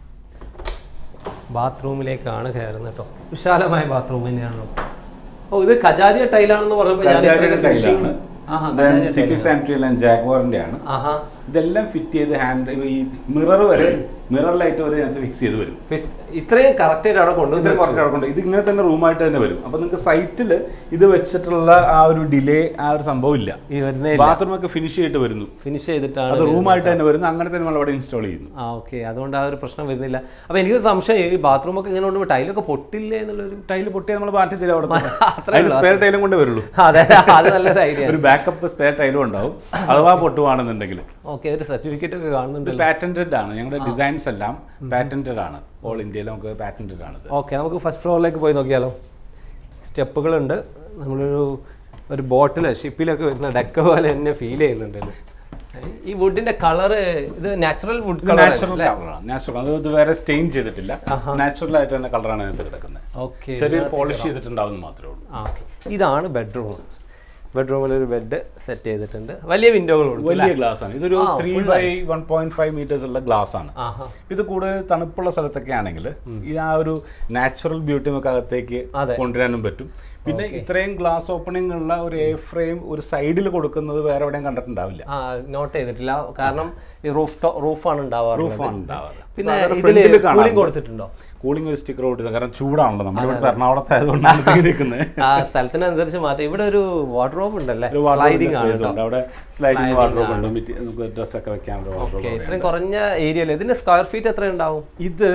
ബാത്റൂമിലേക്കാണ് കയറുന്നത് കേട്ടോ വിശാലമായ ബാത്റൂം തന്നെയാണല്ലോ ഓ ഇത് കജാരിയ ടൈലാണെന്ന് പറഞ്ഞപ്പോൾ ഞാൻ കജാരിയുടെ ഇത്രയും ടൈലാണ് finishing- ആഹാ, ദെൻ സിറ്റി സാനിറ്ററി ലൈൻ ജാഗ്വാറിന്റെ ആണ് ആഹാ ഇതെല്ലാം ഫിറ്റ് ചെയ്ത് ഹാൻഡ് ഈ മിറർ വരെ മിറർ ലൈറ്റ് വരെ അതിനകത്ത് ഫിക്സ് ചെയ്ത് വരും ഫിറ്റ് ഇത്രയും കറക്റ്റായിട്ട് അവിടെ കൊണ്ടുവന്ന് ഇത്രയും കുറച്ച് കിടക്കുന്നുണ്ട് ഇത് ഇങ്ങനെ തന്നെ റൂമായിട്ട് തന്നെ വരും അപ്പൊ നിങ്ങൾക്ക് സൈറ്റിൽ ഇത് വെച്ചിട്ടുള്ള ആ ഒരു ഡിലേ ആ ഒരു സംഭവം ഇല്ല ഈ വരുന്നേ ബാത്റൂം ഒക്കെ ഫിനിഷ് ചെയ്തിട്ട് വരുന്നു ഫിനിഷ് ചെയ്തിട്ടാണ് അത് റൂമായിട്ട് തന്നെ വരുന്നു അങ്ങനെ തന്നെ നമ്മൾ അവിടെ ഇൻസ്റ്റാൾ ചെയ്യുന്നു ആ ഓക്കെ അതുകൊണ്ട് ആ ഒരു പ്രശ്നം വരുന്നില്ല അപ്പൊ എനിക്ക് സംശയം ഈ ബാത്റൂം ഒക്കെ ഇങ്ങനെ കൊണ്ട് ടൈലൊക്കെ പൊട്ടില്ലേ എന്നുള്ളൊരു ടൈല് പൊട്ടി നമ്മൾ മാറ്റി തരാം അവിടെ അത്രേ അതിന് സ്പെയർ ടൈലും കൊണ്ട് വരുള്ളൂ അതെ അത് നല്ലൊരു ഐഡിയ ഒരു ബാക്കപ്പ് സ്പെയർ ടൈലും ഉണ്ടാവും അഥവാ പൊട്ടുവാണെന്നുണ്ടെങ്കിൽ ഓക്കെ ഒരു സർട്ടിഫിക്കറ്റ് ഒക്കെ കാണുന്നുണ്ട് പാറ്റന്റഡ് ആണ് ഞങ്ങളുടെ ഡിസൈൻസ് എല്ലാം പാറ്റന്റഡ് ആണ് ഓൾ ഇന്ത്യയിൽ നമുക്ക് പാറ്റന്റഡ് ആണ് ഇത് ഓക്കെ നമുക്ക് ഫസ്റ്റ് ഫ്ലോറിലേക്ക് പോയി നോക്കിയാലോ സ്റ്റെപ്പുകളുണ്ട് നമ്മളൊരു ഒരു ബോട്ടിൽ ഷിപ്പിലൊക്കെ വരുന്ന ഡെക്ക പോലെ തന്നെ ഫീൽ ചെയ്യുന്നുണ്ട് ഇത്. ഈ വുഡിന്റെ കളറ് ഇത് നാച്ചുറൽ വുഡ് കളർ നാച്ചുറൽ കളറാണ് നാച്ചുറൽ അത് ഇത് വേറെ സ്റ്റെയിൻ ചെയ്തിട്ടില്ല നാച്ചുറൽ ആയിട്ട് തന്നെ കളറാണ് ഇതിനകത്ത് കിടക്കുന്നത് ഓക്കെ ചെറിയൊരു പോളിഷ് ചെയ്തിട്ടുണ്ടാവുന്ന മാത്രമേ ഉള്ളൂ ആ ഓക്കെ ഇതാണ് ബെഡ്റൂം ബെഡ്റൂമിൽ ഒരു ബെഡ് സെറ്റ് ചെയ്തിട്ടുണ്ട് വലിയ വിൻഡോകൾ കൊടുക്കും വലിയ ഗ്ലാസ് ആണ് ഇതൊരു three by one point five metres ഉള്ള ഗ്ലാസ് ആണ് ആഹാ ഇത് കൂടുതൽ തണുപ്പുള്ള സ്ഥലത്തൊക്കെ ആണെങ്കിൽ ഈ ആ ഒരു നാച്ചുറൽ ബ്യൂട്ടി നമുക്ക് അകത്തേക്ക് അതെ. കൊണ്ടുവരാനും പറ്റും പിന്നെ ഇത്രയും ഗ്ലാസ് ഓപ്പണിംഗ് ഉള്ള ഒരു എ ഫ്രെയിം ഒരു സൈഡിൽ കൊടുക്കുന്നത് വേറെ എവിടെയും കണ്ടിട്ടുണ്ടാവില്ല ആ നോട്ട് ചെയ്തിട്ടില്ല കാരണം ഈ റൂഫ് റൂഫാണ് ഉണ്ടാവാറുള്ളത് റൂഫാണ് ഉണ്ടാവാറ് പിന്നെ സാധാരണ ഇതില് front ല് കാണാം. കൂളിംഗ് കൊടുത്തിട്ടുണ്ടോ കൂളിംഗ് ഒരു സ്റ്റിക്കർ കൊടുത്തത് കാരണം ചൂടാണല്ലോ നമ്മളിവിടെ എറണാകുളത്ത് ആയതുകൊണ്ടാണ് ഇത് നിൽക്കുന്നത് ആ സ്ഥലത്തിനനുസരിച്ച് മാറ്റം ഇവിടെ ഒരു വാർഡ്രോബ് ഉണ്ടല്ലേ ഒരു wardrobe സ്ലൈഡിംഗ് ആണ് space കേട്ടോ ഉണ്ട്. അവിടെ സ്ലൈഡിംഗ് വാർഡ്രോബ് ഉണ്ട് മിറ്റി- നമുക്ക് ഡ്രസ്സൊക്കെ വെക്കാനുള്ള വാർഡ്രോബ് ഓക്കെ ഇത്രയും കുറഞ്ഞ ഏരിയയിൽ ഇതിന്റെ സ്ക്വയർ ഫീറ്റ് എത്ര ഉണ്ടാവും ഇത്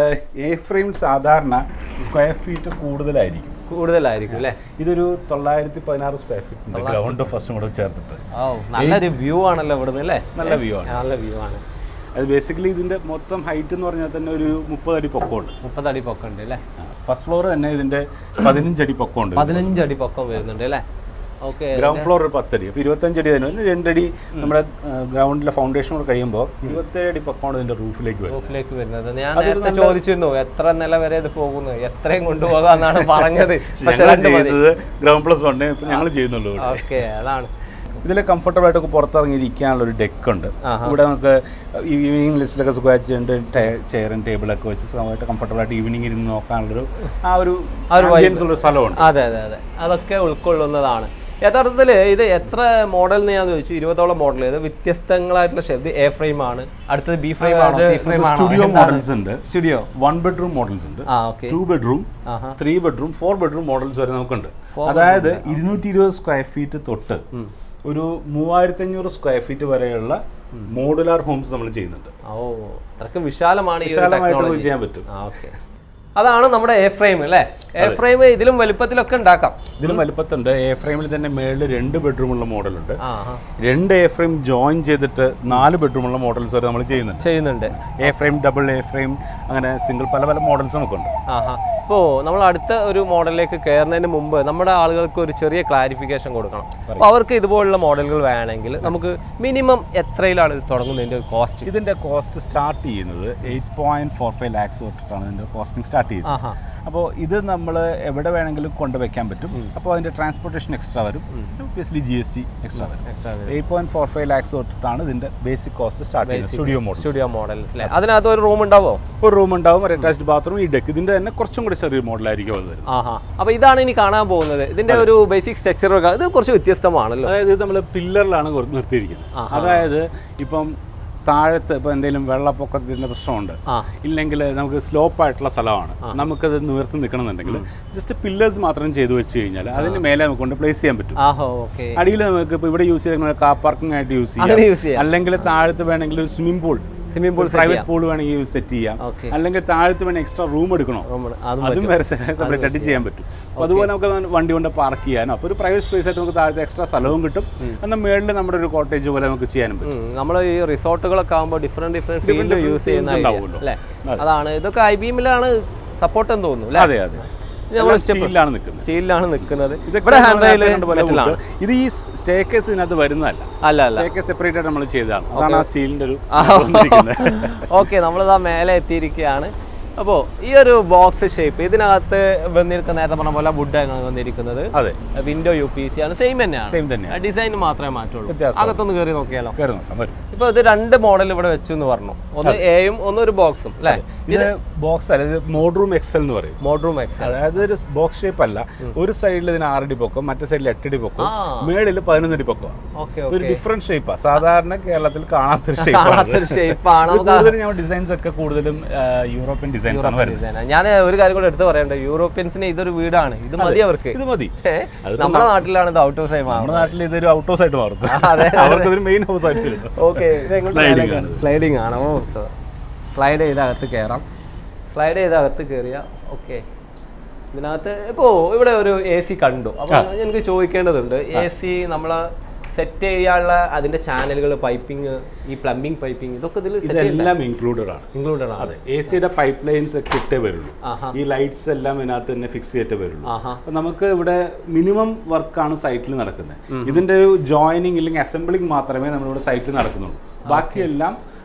എ ഫ്രെയിം സാധാരണ സ്ക്വയർ ഫീറ്റ് കൂടുതലായിരിക്കും കൂടുതലായിരിക്കും അല്ലേ ഇതൊരു തൊള്ളായിരത്തി പതിനാറ് സ്ക്വയർ ഫീറ്റ് ഗ്രൗണ്ട് ഫസ്റ്റും കൂടെ ചേർത്തിട്ട് ഓ നല്ലൊരു വ്യൂ ആണല്ലോ ഇവിടുന്ന് അല്ലേ നല്ല വ്യൂ ആണ് നല്ല വ്യൂ ആണ് അത് ബേസിക്കലി ഇതിന്റെ മൊത്തം ഹൈറ്റ് എന്ന് പറഞ്ഞാൽ തന്നെ ഒരു മുപ്പത് അടി പൊക്കമുണ്ട് മുപ്പത് അടി പൊക്കം ഉണ്ട് അല്ലേ ഫസ്റ്റ് ഫ്ലോർ തന്നെ ഇതിന്റെ പതിനഞ്ച് അടി പൊക്കമുണ്ട് പതിനഞ്ച് അടി പൊക്കം വരുന്നുണ്ട് അല്ലേ ഓക്കെ ഗ്രൗണ്ട് ഫ്ലോർ ഒരു പത്തടി അപ്പോൾ ഇരുപത്തഞ്ചടി തന്നെ വരും. രണ്ടടി നമ്മുടെ ഗ്രൗണ്ടിലെ ഫൗണ്ടേഷൻ കൂടെ കഴിയുമ്പോൾ ഇരുപത്തേഴ് അടി പൊക്കമാണ് ഇതിന്റെ റൂഫിലേക്ക് വരും റൂഫിലേക്ക് വരുന്നത് ഞാൻ നേരത്തെ ചോദിച്ചിരുന്നു എത്ര നില വരെ ഇത് പോകുന്നു എത്രയും കൊണ്ടുപോകാന്നാണ് പറഞ്ഞത് പക്ഷെ ഞങ്ങൾ രണ്ട് മതി ചെയ്യുന്നത് ഗ്രൗണ്ട് പ്ലസ് വണ്ണേ ഇപ്പം ഞങ്ങൾ ചെയ്യുന്നുള്ളൂ ഇവിടെ. ഓക്കെ അതാണ് ഇതിൽ കംഫർട്ടബിൾ ആയിട്ടൊക്കെ പുറത്തിറങ്ങി ഇരിക്കാനുള്ള ഒരു ഡെക്ക് ഉണ്ട് ഇവിടെ നമുക്ക് ഈവനിങ് ലിസ്റ്റിലൊക്കെ സുഖമായിട്ട് രണ്ട് ചെയറും ടേബിളൊക്കെ വെച്ച് സുഖമായിട്ട് കംഫർട്ടബിൾ ആയിട്ട് ഈവനിങ് ഇരുന്ന് നോക്കാനുള്ളൊരു ആ ഒരു ambience ഉള്ള ഒരു സ്ഥലമുണ്ട് അതെ അതെ അതെ അതൊക്കെ ഉൾക്കൊള്ളുന്നതാണ് യഥാർത്ഥത്തിൽ ഇത് എത്ര മോഡൽ എന്ന് ഞാൻ ചോദിച്ചു ഇരുപതോളം മോഡൽ ഇത് വ്യത്യസ്തങ്ങളായിട്ടുള്ള ഷേപ്പ് ഇത് എ ഫ്രെയിം ആണ് അടുത്തത് ബി ഫ്രെയിം ആണോ സി ഫ്രെയിം ആണോ സ്റ്റുഡിയോ മോഡൽസ് ഉണ്ട് സ്റ്റുഡിയോ വൺ ബെഡ്റൂം മോഡൽസ് ഉണ്ട് ആ ഓക്കെ ടു ബെഡ്റൂം ആഹാ. Three bedroom four bedroom models വരെ നമുക്കുണ്ട് അതായത് ഇരുന്നൂറ്റി ഇരുപത് സ്ക്വയർ ഫീറ്റ് തൊട്ട് ഒരു മൂവായിരത്തി അഞ്ഞൂറ് സ്ക്വയർ ഫീറ്റ് വരെയുള്ള മോഡുലാർ ഹോംസ് നമ്മൾ ചെയ്യുന്നുണ്ട് ഓ അത്രക്കും വിശാലമാണ് ഈ ഒരു വിശാലമായിട്ട് നമുക്ക് ടെക്നോളജി ചെയ്യാൻ പറ്റും ആ ഓക്കെ അതാണ് നമ്മുടെ എ ഫ്രെയിം അല്ലേ എ ഫ്രെയിം ഇതിലും വലുപ്പത്തിലൊക്കെ ഉണ്ടാക്കാം ഇതിലും വലുപ്പത്തുണ്ട് എ ഫ്രെയിമിൽ തന്നെ മേളിൽ രണ്ട് ബെഡ്റൂം ഉള്ള മോഡലുണ്ട് ആ ആ. രണ്ട് എ ഫ്രെയിം ജോയിൻ ചെയ്തിട്ട് നാല് ബെഡ്റൂം ഉള്ള മോഡൽസ് വരെ നമ്മൾ ചെയ്യുന്നുണ്ട് ചെയ്യുന്നുണ്ട് A frame double A frame അങ്ങനെ സിംഗിൾ പല പല മോഡൽസ് നമുക്കുണ്ട് ആഹാ ഇപ്പോൾ നമ്മൾ അടുത്ത ഒരു മോഡലിലേക്ക് കയറുന്നതിന് മുമ്പ് നമ്മുടെ ആളുകൾക്ക് ഒരു ചെറിയ ക്ലാരിഫിക്കേഷൻ കൊടുക്കണം അപ്പോൾ അവർക്ക് ഇതുപോലുള്ള മോഡലുകൾ വേണമെങ്കിൽ നമുക്ക് മിനിമം എത്രയിലാണ് ഇത് തുടങ്ങുന്നതിൻ്റെ കോസ്റ്റ് ഇതിന്റെ കോസ്റ്റ് സ്റ്റാർട്ട് ചെയ്യുന്നത് eight point four five lakhs തൊട്ടിട്ടാണ് ഇതിന്റെ കോസ്റ്റിംഗ് സ്റ്റാർട്ട് ചെയ്യുന്നത് ആഹാ അപ്പോൾ ഇത് നമ്മൾ എവിടെ വേണമെങ്കിലും കൊണ്ടുവയ്ക്കാൻ പറ്റും അപ്പോൾ അതിന്റെ ട്രാൻസ്പോർട്ടേഷൻ എക്സ്ട്രാ വരും basically G S T extra വരും extra eight point four five lakhs തൊട്ടിട്ടാണ് ഇതിന്റെ ബേസിക് കോസ്റ്റ് സ്റ്റാർട്ട് ചെയ്യുന്നത് സ്റ്റുഡിയോ മോഡൽ സ്റ്റുഡിയോ മോഡൽസ് അല്ലേ അതിനകത്ത് ഒരു റൂം ഉണ്ടാവോ ഒരു റൂം ഉണ്ടാവും ഒരു അറ്റാച്ച്ഡ് ബാത്റൂം ഈ ഡെക്ക് ഇതിന്റെ തന്നെ കുറച്ചും കൂടി ചെറിയ മോഡലായിരിക്കും അത് വരുന്നത് ആഹാ അപ്പോൾ ഇതാണ് ഇനി കാണാൻ പോകുന്നത് ഇതിന്റെ ഒരു ബേസിക് സ്ട്രക്ചറൊക്കെ ഇത് കുറച്ച് വ്യത്യസ്തമാണല്ലോ അതായത് ഇത് നമ്മൾ പില്ലറിലാണ് നിർത്തിയിരിക്കുന്നത് അതായത് ഇപ്പം താഴത്ത് ഇപ്പോൾ എന്തെങ്കിലും വെള്ളപ്പൊക്കത്തിൻ്റെ പ്രശ്നമുണ്ട് ആ. ഇല്ലെങ്കിൽ നമുക്ക് സ്ലോപ്പ് ആയിട്ടുള്ള സ്ഥലമാണ് നമുക്കത് നിവർത്തി നിൽക്കണമെന്നുണ്ടെങ്കിൽ ജസ്റ്റ് പില്ലേഴ്സ് മാത്രം ചെയ്തു വെച്ച് കഴിഞ്ഞാൽ അതിന് മേലെ നമുക്ക് കൊണ്ട് പ്ലേസ് ചെയ്യാൻ പറ്റും ആഹോ ഓക്കെ അടിയിൽ നമുക്ക് ഇപ്പോൾ ഇവിടെ യൂസ് ചെയ്യുന്ന കാർ പാർക്കിംഗ് ആയിട്ട് യൂസ് അങ്ങനെ ചെയ്യാം യൂസ് ചെയ്യാം അല്ലെങ്കിൽ താഴത്ത് വേണമെങ്കിൽ ഒരു swimming pool swimming pool private pool വേണമെങ്കിൽ സെറ്റ് ചെയ്യാം Okay. അല്ലെങ്കിൽ താഴത്ത് വേണമെങ്കിൽ എക്സ്ട്രാ റൂം എടുക്കണോ അതും അതും വേറെ സെപ്പറേറ്റ് ആയിട്ട് ചെയ്യാൻ പറ്റും അപ്പോൾ അതുപോലെ നമുക്ക് വണ്ടി കൊണ്ട് പാർക്ക് ചെയ്യാനോ അപ്പോൾ ഒരു പ്രൈവറ്റ് സ്പേസ് ആയിട്ട് നമുക്ക് താഴത്തെ എക്സ്ട്രാ സ്ഥലവും കിട്ടും എന്നാൽ മേളിൽ നമ്മുടെ ഒരു കോട്ടേജ് പോലെ നമുക്ക് ചെയ്യാനും പറ്റും നമ്മൾ ഈ റിസോർട്ടുകളൊക്കെ ആകുമ്പോൾ different different field different use ചെയ്യുന്ന fields idea, ഉണ്ടാവുമല്ലോ. അല്ലേ അതാണ് ഇതൊക്കെ ഐ ബി എമ്മിലാണ് സപ്പോർട്ട് എന്ന് തോന്നുന്നു അല്ലേ അതെ അതെ നമ്മൾ സ്റ്റീലാണ് നിൽക്കുന്നത് സ്റ്റീലിലാണ് നിൽക്കുന്നത് ഇതൊക്കെ ഇവിടെ ഹാൻഡ് നമ്മൾ റെയിൽ നേരത്തെ കണ്ട പോലെ മെറ്റലാണ് wood. ഇത് ഈ സ്റ്റേക്കേസ് ഇതിനകത്ത് വരുന്നതല്ല അല്ല അല്ല സ്റ്റേക്കേസ് സെപ്പറേറ്റ് ആയിട്ട് നമ്മൾ ചെയ്തതാണ് അതാണ് ആ സ്റ്റീലിന്റെ ഒരു ആ, വന്നിരിക്കുന്നത്. ഓക്കെ നമ്മളിതാ മേലെ എത്തിയിരിക്കുകയാണ് അപ്പോൾ ഈ ഒരു ബോക്സ് ഷേപ്പ് ഇതിനകത്ത് വന്നിരിക്കുന്ന നേരത്തെ പറഞ്ഞ പോലെ വുഡാണ് വന്നിരിക്കുന്നത് അതെ വിൻഡോ യു പി സി ആണ് സെയിം തന്നെയാണ് സെയിം തന്നെയാണ് ഡിസൈൻ മാത്രമേ മാറ്റുള്ളൂ വ്യത്യാസം. അകത്തൊന്ന് കയറി നോക്കിയാലോ കയറി നോക്കാം വരും ഇപ്പൊ ഇത് രണ്ട് മോഡൽ ഇവിടെ വെച്ചു എന്ന് പറഞ്ഞു ഒന്ന് എയും ഒന്ന് ഒരു ബോക്സും അല്ലേ ഇത് ബോക്സ് അല്ല ഇത് മോഡ്റൂം എക്സൽ എന്ന് പറയും മോഡ്റൂം എക്സ് അതായത് ഒരു ബോക്സ് ഷേപ്പ് അല്ല ഒരു സൈഡിൽ ഇതിന് ആറടി പൊക്കം മറ്റേ സൈഡിൽ എട്ടടി പൊക്കം ആ. മേളിൽ പതിനൊന്നടി പൊക്കം ഓക്കെ ഒരു ഡിഫറെന്റ് ഷേപ്പാ സാധാരണ കേരളത്തിൽ കാണാത്തൊരു ഷേപ്പാണ് കാണാത്തൊരു ഷേപ്പാണ് നമുക്ക് കൂടുതലും ഞാൻ ഡിസൈൻസ് ഒക്കെ കൂടുതലും ആ, യൂറോപ്യൻ ഡിസൈൻസ് ആണ് വരുന്നത് ഡിസൈനാ. ഞാൻ ഒരു കാര്യം കൂടെ എടുത്ത് പറയണ്ട യൂറോപ്യൻസിന് ഇതൊരു വീടാണ് ഇത് മതി അവർക്ക് ഇത് മതി ഏ? നമ്മുടെ നാട്ടിലാണ് ഇത് ഔട്ട് ഓഫ് സൈം നമ്മുടെ നാട്ടിൽ ഇതൊരു ഔട്ട് ഹൗസ് ആയിട്ട് മാറും അതെ. അവർക്ക് ഇതൊരു മെയിൻ ഹൗസ് ആയിട്ട് വരുന്നു ഓക്കെ Sliding ആണ്. സ്ലൈഡിങ് ആണ് ഓ സ്ലൈഡ് ചെയ്ത് അകത്ത് കയറാം സ്ലൈഡ് ചെയ്ത് അകത്ത് കയറിയ ഓക്കെ ഇതിനകത്ത് ഇപ്പോൾ ഇവിടെ ഒരു എ സി കണ്ടു അപ്പോൾ എനിക്ക് ചോദിക്കേണ്ടതുണ്ട് എ സി നമ്മൾ സെറ്റ് ചെയ്യാനുള്ള അതിന്റെ ചാനലുകൾ പൈപ്പിംഗ് ഈ പ്ലംബിംഗ് പൈപ്പിംഗ് ഇതൊക്കെ ഇതിൽ സെറ്റ് ഇതെല്ലാം ഇൻക്ലൂഡഡ് ആണ് ഇൻക്ലൂഡഡ് ആണ് അതെ എ സിയുടെ പൈപ്പ് ലൈൻസ് ഒക്കെ ഇട്ടേ വരുള്ളൂ ആഹാ. ഈ ലൈറ്റ്സ് എല്ലാം ഇതിനകത്ത് തന്നെ ഫിക്സ് ചെയ്തിട്ടേ വരുള്ളൂ ആഹാ അപ്പൊ നമുക്ക് ഇവിടെ മിനിമം വർക്കാണ് സൈറ്റിൽ നടക്കുന്നത് ഇതിന്റെ ഒരു ജോയിനിങ് ഇല്ലെങ്കിൽ അസംബ്ലിംഗ് മാത്രമേ നമ്മളിവിടെ സൈറ്റിൽ നടക്കുന്നുള്ളൂ ബാക്കിയെല്ലാം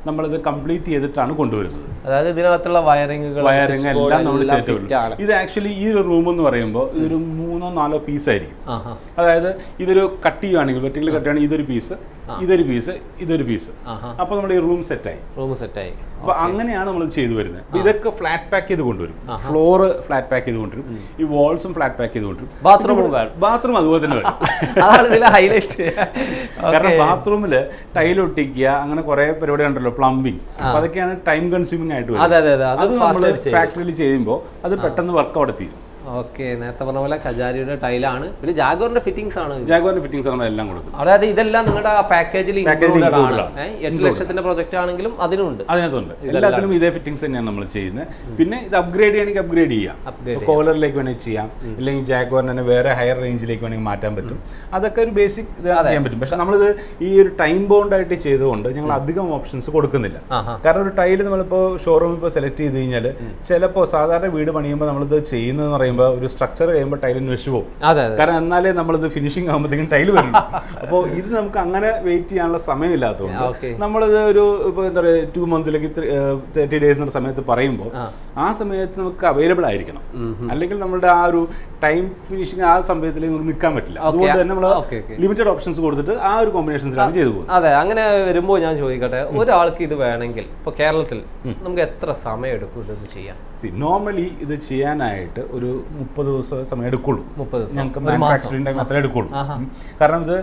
നമ്മളിത് കംപ്ലീറ്റ് ചെയ്തിട്ടാണ് കൊണ്ടുവരുന്നത് അതായത് ഇതിനകത്തുള്ള വയറിങ്ങുകൾ വയറിങ് എല്ലാം നമ്മൾ ഫിറ്റ് ചെയ്തിട്ടുള്ളൂ ആണ് ഇത് ആക്ച്വലി ഈ ഒരു റൂം എന്ന് പറയുമ്പോൾ ഇതൊരു മൂന്നോ നാലോ പീസ് ആയിരിക്കും ആഹാ അതായത് ഇതൊരു കട്ട് ചെയ്യുവാണെങ്കിൽ വെർട്ടിക്കൽ കട്ട് ചെയ്യുകയാണെങ്കിൽ ഇതൊരു പീസ് ഇതൊരു പീസ് ഇതൊരു പീസ് ആഹാ അപ്പോൾ നമ്മുടെ ഈ റൂം സെറ്റായി റൂം സെറ്റായി അപ്പൊ അങ്ങനെയാണ് നമ്മൾ ചെയ്തു വരുന്നത് അപ്പൊ ഇതൊക്കെ ഫ്ലാറ്റ് പാക്ക് ചെയ്ത് കൊണ്ടുവരും ഫ്ലോറ് ഫ്ലാറ്റ് പാക്ക് ചെയ്ത് കൊണ്ടുവരും ഈ വാൾസും ഫ്ലാറ്റ് പാക്ക് ചെയ്ത് കൊണ്ടുവരും ബാത്റൂമും വേണം ബാത്റൂം അതുപോലെ തന്നെ വരും അതാണ് ഇതിലെ ഹൈലൈറ്റ് കാരണം ബാത്റൂമിൽ ടൈൽ ഒട്ടിക്കുക അങ്ങനെ കുറെ പരിപാടി ഉണ്ടല്ലോ പ്ലംബിംഗ് അപ്പൊ അതൊക്കെയാണ് ടൈം കൺസ്യൂമിംഗ് ആയിട്ട് അതെ അതെ അതെ അത് അത് ഫാസ്റ്റ് നമ്മൾ ആയിട്ട് ചെയ്യും ഫാക്ടറിയിൽ ചെയ്യുമ്പോൾ അത് പെട്ടെന്ന് വർക്ക് അവിടെ തീരും ഓക്കെ നേരത്തെ പറഞ്ഞ പോലെ കജാരിയുടെ ടൈലാണ് പിന്നെ ജാഗോറിന്റെ ഫിറ്റിംഗ്സ് ആണ് ജാഗ്വാറിന്റെ ഫിറ്റിംഗ്സ് ആണ് എല്ലാം കൊടുക്കുന്നത് അതായത് ഇതെല്ലാം നിങ്ങളുടെ ആ പാക്കേജിൽ Package ൽ ഇൻക്ലൂഡഡ് ആണ് included ഏ, എട്ട് ലക്ഷത്തിന്റെ പ്രൊജക്റ്റ് ആണെങ്കിലും അതിനുണ്ട് അതിനകത്തുണ്ട് എല്ലാത്തിനും ഇതേ ഫിറ്റിംഗ്സ് തന്നെയാണ് നമ്മൾ ചെയ്യുന്നത് പിന്നെ ഇത് അപ്ഗ്രേഡ് ചെയ്യണമെങ്കിൽ അപ്ഗ്രേഡ് ചെയ്യാം Upgrade കോലറിലേക്ക് വേണമെങ്കിൽ ചെയ്യാം ഇല്ലെങ്കിൽ ജാഗ്വാറിന് തന്നെ വേറെ ഹയർ റേഞ്ചിലേക്ക് വേണമെങ്കിൽ മാറ്റാൻ പറ്റും അതൊക്കെ ഒരു ബേസിക് ഇത് ചെയ്യാൻ പറ്റും പക്ഷെ നമ്മളിത് ഈ ഒരു ടൈം ബൗണ്ട് ആയിട്ട് ചെയ്തുകൊണ്ട് ഞങ്ങൾ അധികം ഓപ്ഷൻസ് കൊടുക്കുന്നില്ല ആഹാ കാരണം ഒരു ടൈല് നമ്മളിപ്പോൾ ഷോറൂമിൽ ഇപ്പോൾ സെലക്ട് ചെയ്ത് കഴിഞ്ഞാൽ ചിലപ്പോൾ സാധാരണ വീട് പണിയുമ്പോൾ നമ്മളിത് ചെയ്യുന്നതെന്ന് പറയുമ്പോൾ ഒരു സ്ട്രക്ചർ കഴിയുമ്പോൾ ടൈലിന് നശിച്ചു പോകും അതെ അതെ കാരണം എന്നാലേ നമ്മളിത് ഫിനിഷിംഗ് ആകുമ്പോഴത്തേക്കും ടൈല് വരും അപ്പോൾ ഇത് നമുക്ക് അങ്ങനെ വെയിറ്റ് ചെയ്യാനുള്ള സമയമില്ലാത്തതുകൊണ്ട് ഓക്കെ നമ്മളിത് ഒരു ഇപ്പോൾ എന്താ പറയുക ടു മന്ത്സിലേക്ക് തേർട്ടി ഡേയ്സ് എന്ന സമയത്ത് പറയുമ്പോൾ ആ. ആ സമയത്ത് നമുക്ക് അവൈലബിൾ ആയിരിക്കണം അല്ലെങ്കിൽ നമ്മളുടെ ആ ഒരു ടൈം ഫിനിഷിംഗ് ആ സമയത്തിൽ നമുക്ക് നിൽക്കാൻ പറ്റില്ല Okay. അതുകൊണ്ട് തന്നെ നമ്മൾ Okay, okay. ലിമിറ്റഡ് ഓപ്ഷൻസ് കൊടുത്തിട്ട് ആ ഒരു കോമ്പിനേഷൻസിലാണ് ചെയ്തു പോകുന്നത് അതെ അങ്ങനെ വരുമ്പോൾ ഞാൻ ചോദിക്കട്ടെ ഒരാൾക്ക് ഇത് വേണമെങ്കിൽ ഇപ്പോൾ കേരളത്തിൽ നമുക്ക് എത്ര സമയം എടുക്കും ഇത് ചെയ്യാൻ നോർമലി ഇത് ചെയ്യാനായിട്ട് ഒരു മുപ്പത് ദിവസം സമയം എടുക്കുള്ളൂ മുപ്പത് ദിവസം ഞങ്ങൾക്ക് ഒരു മാസം മാനുഫാക്ചറിംഗ് ടൈം അത്രേ എടുക്കുള്ളൂ ഉം. കാരണം ഇത്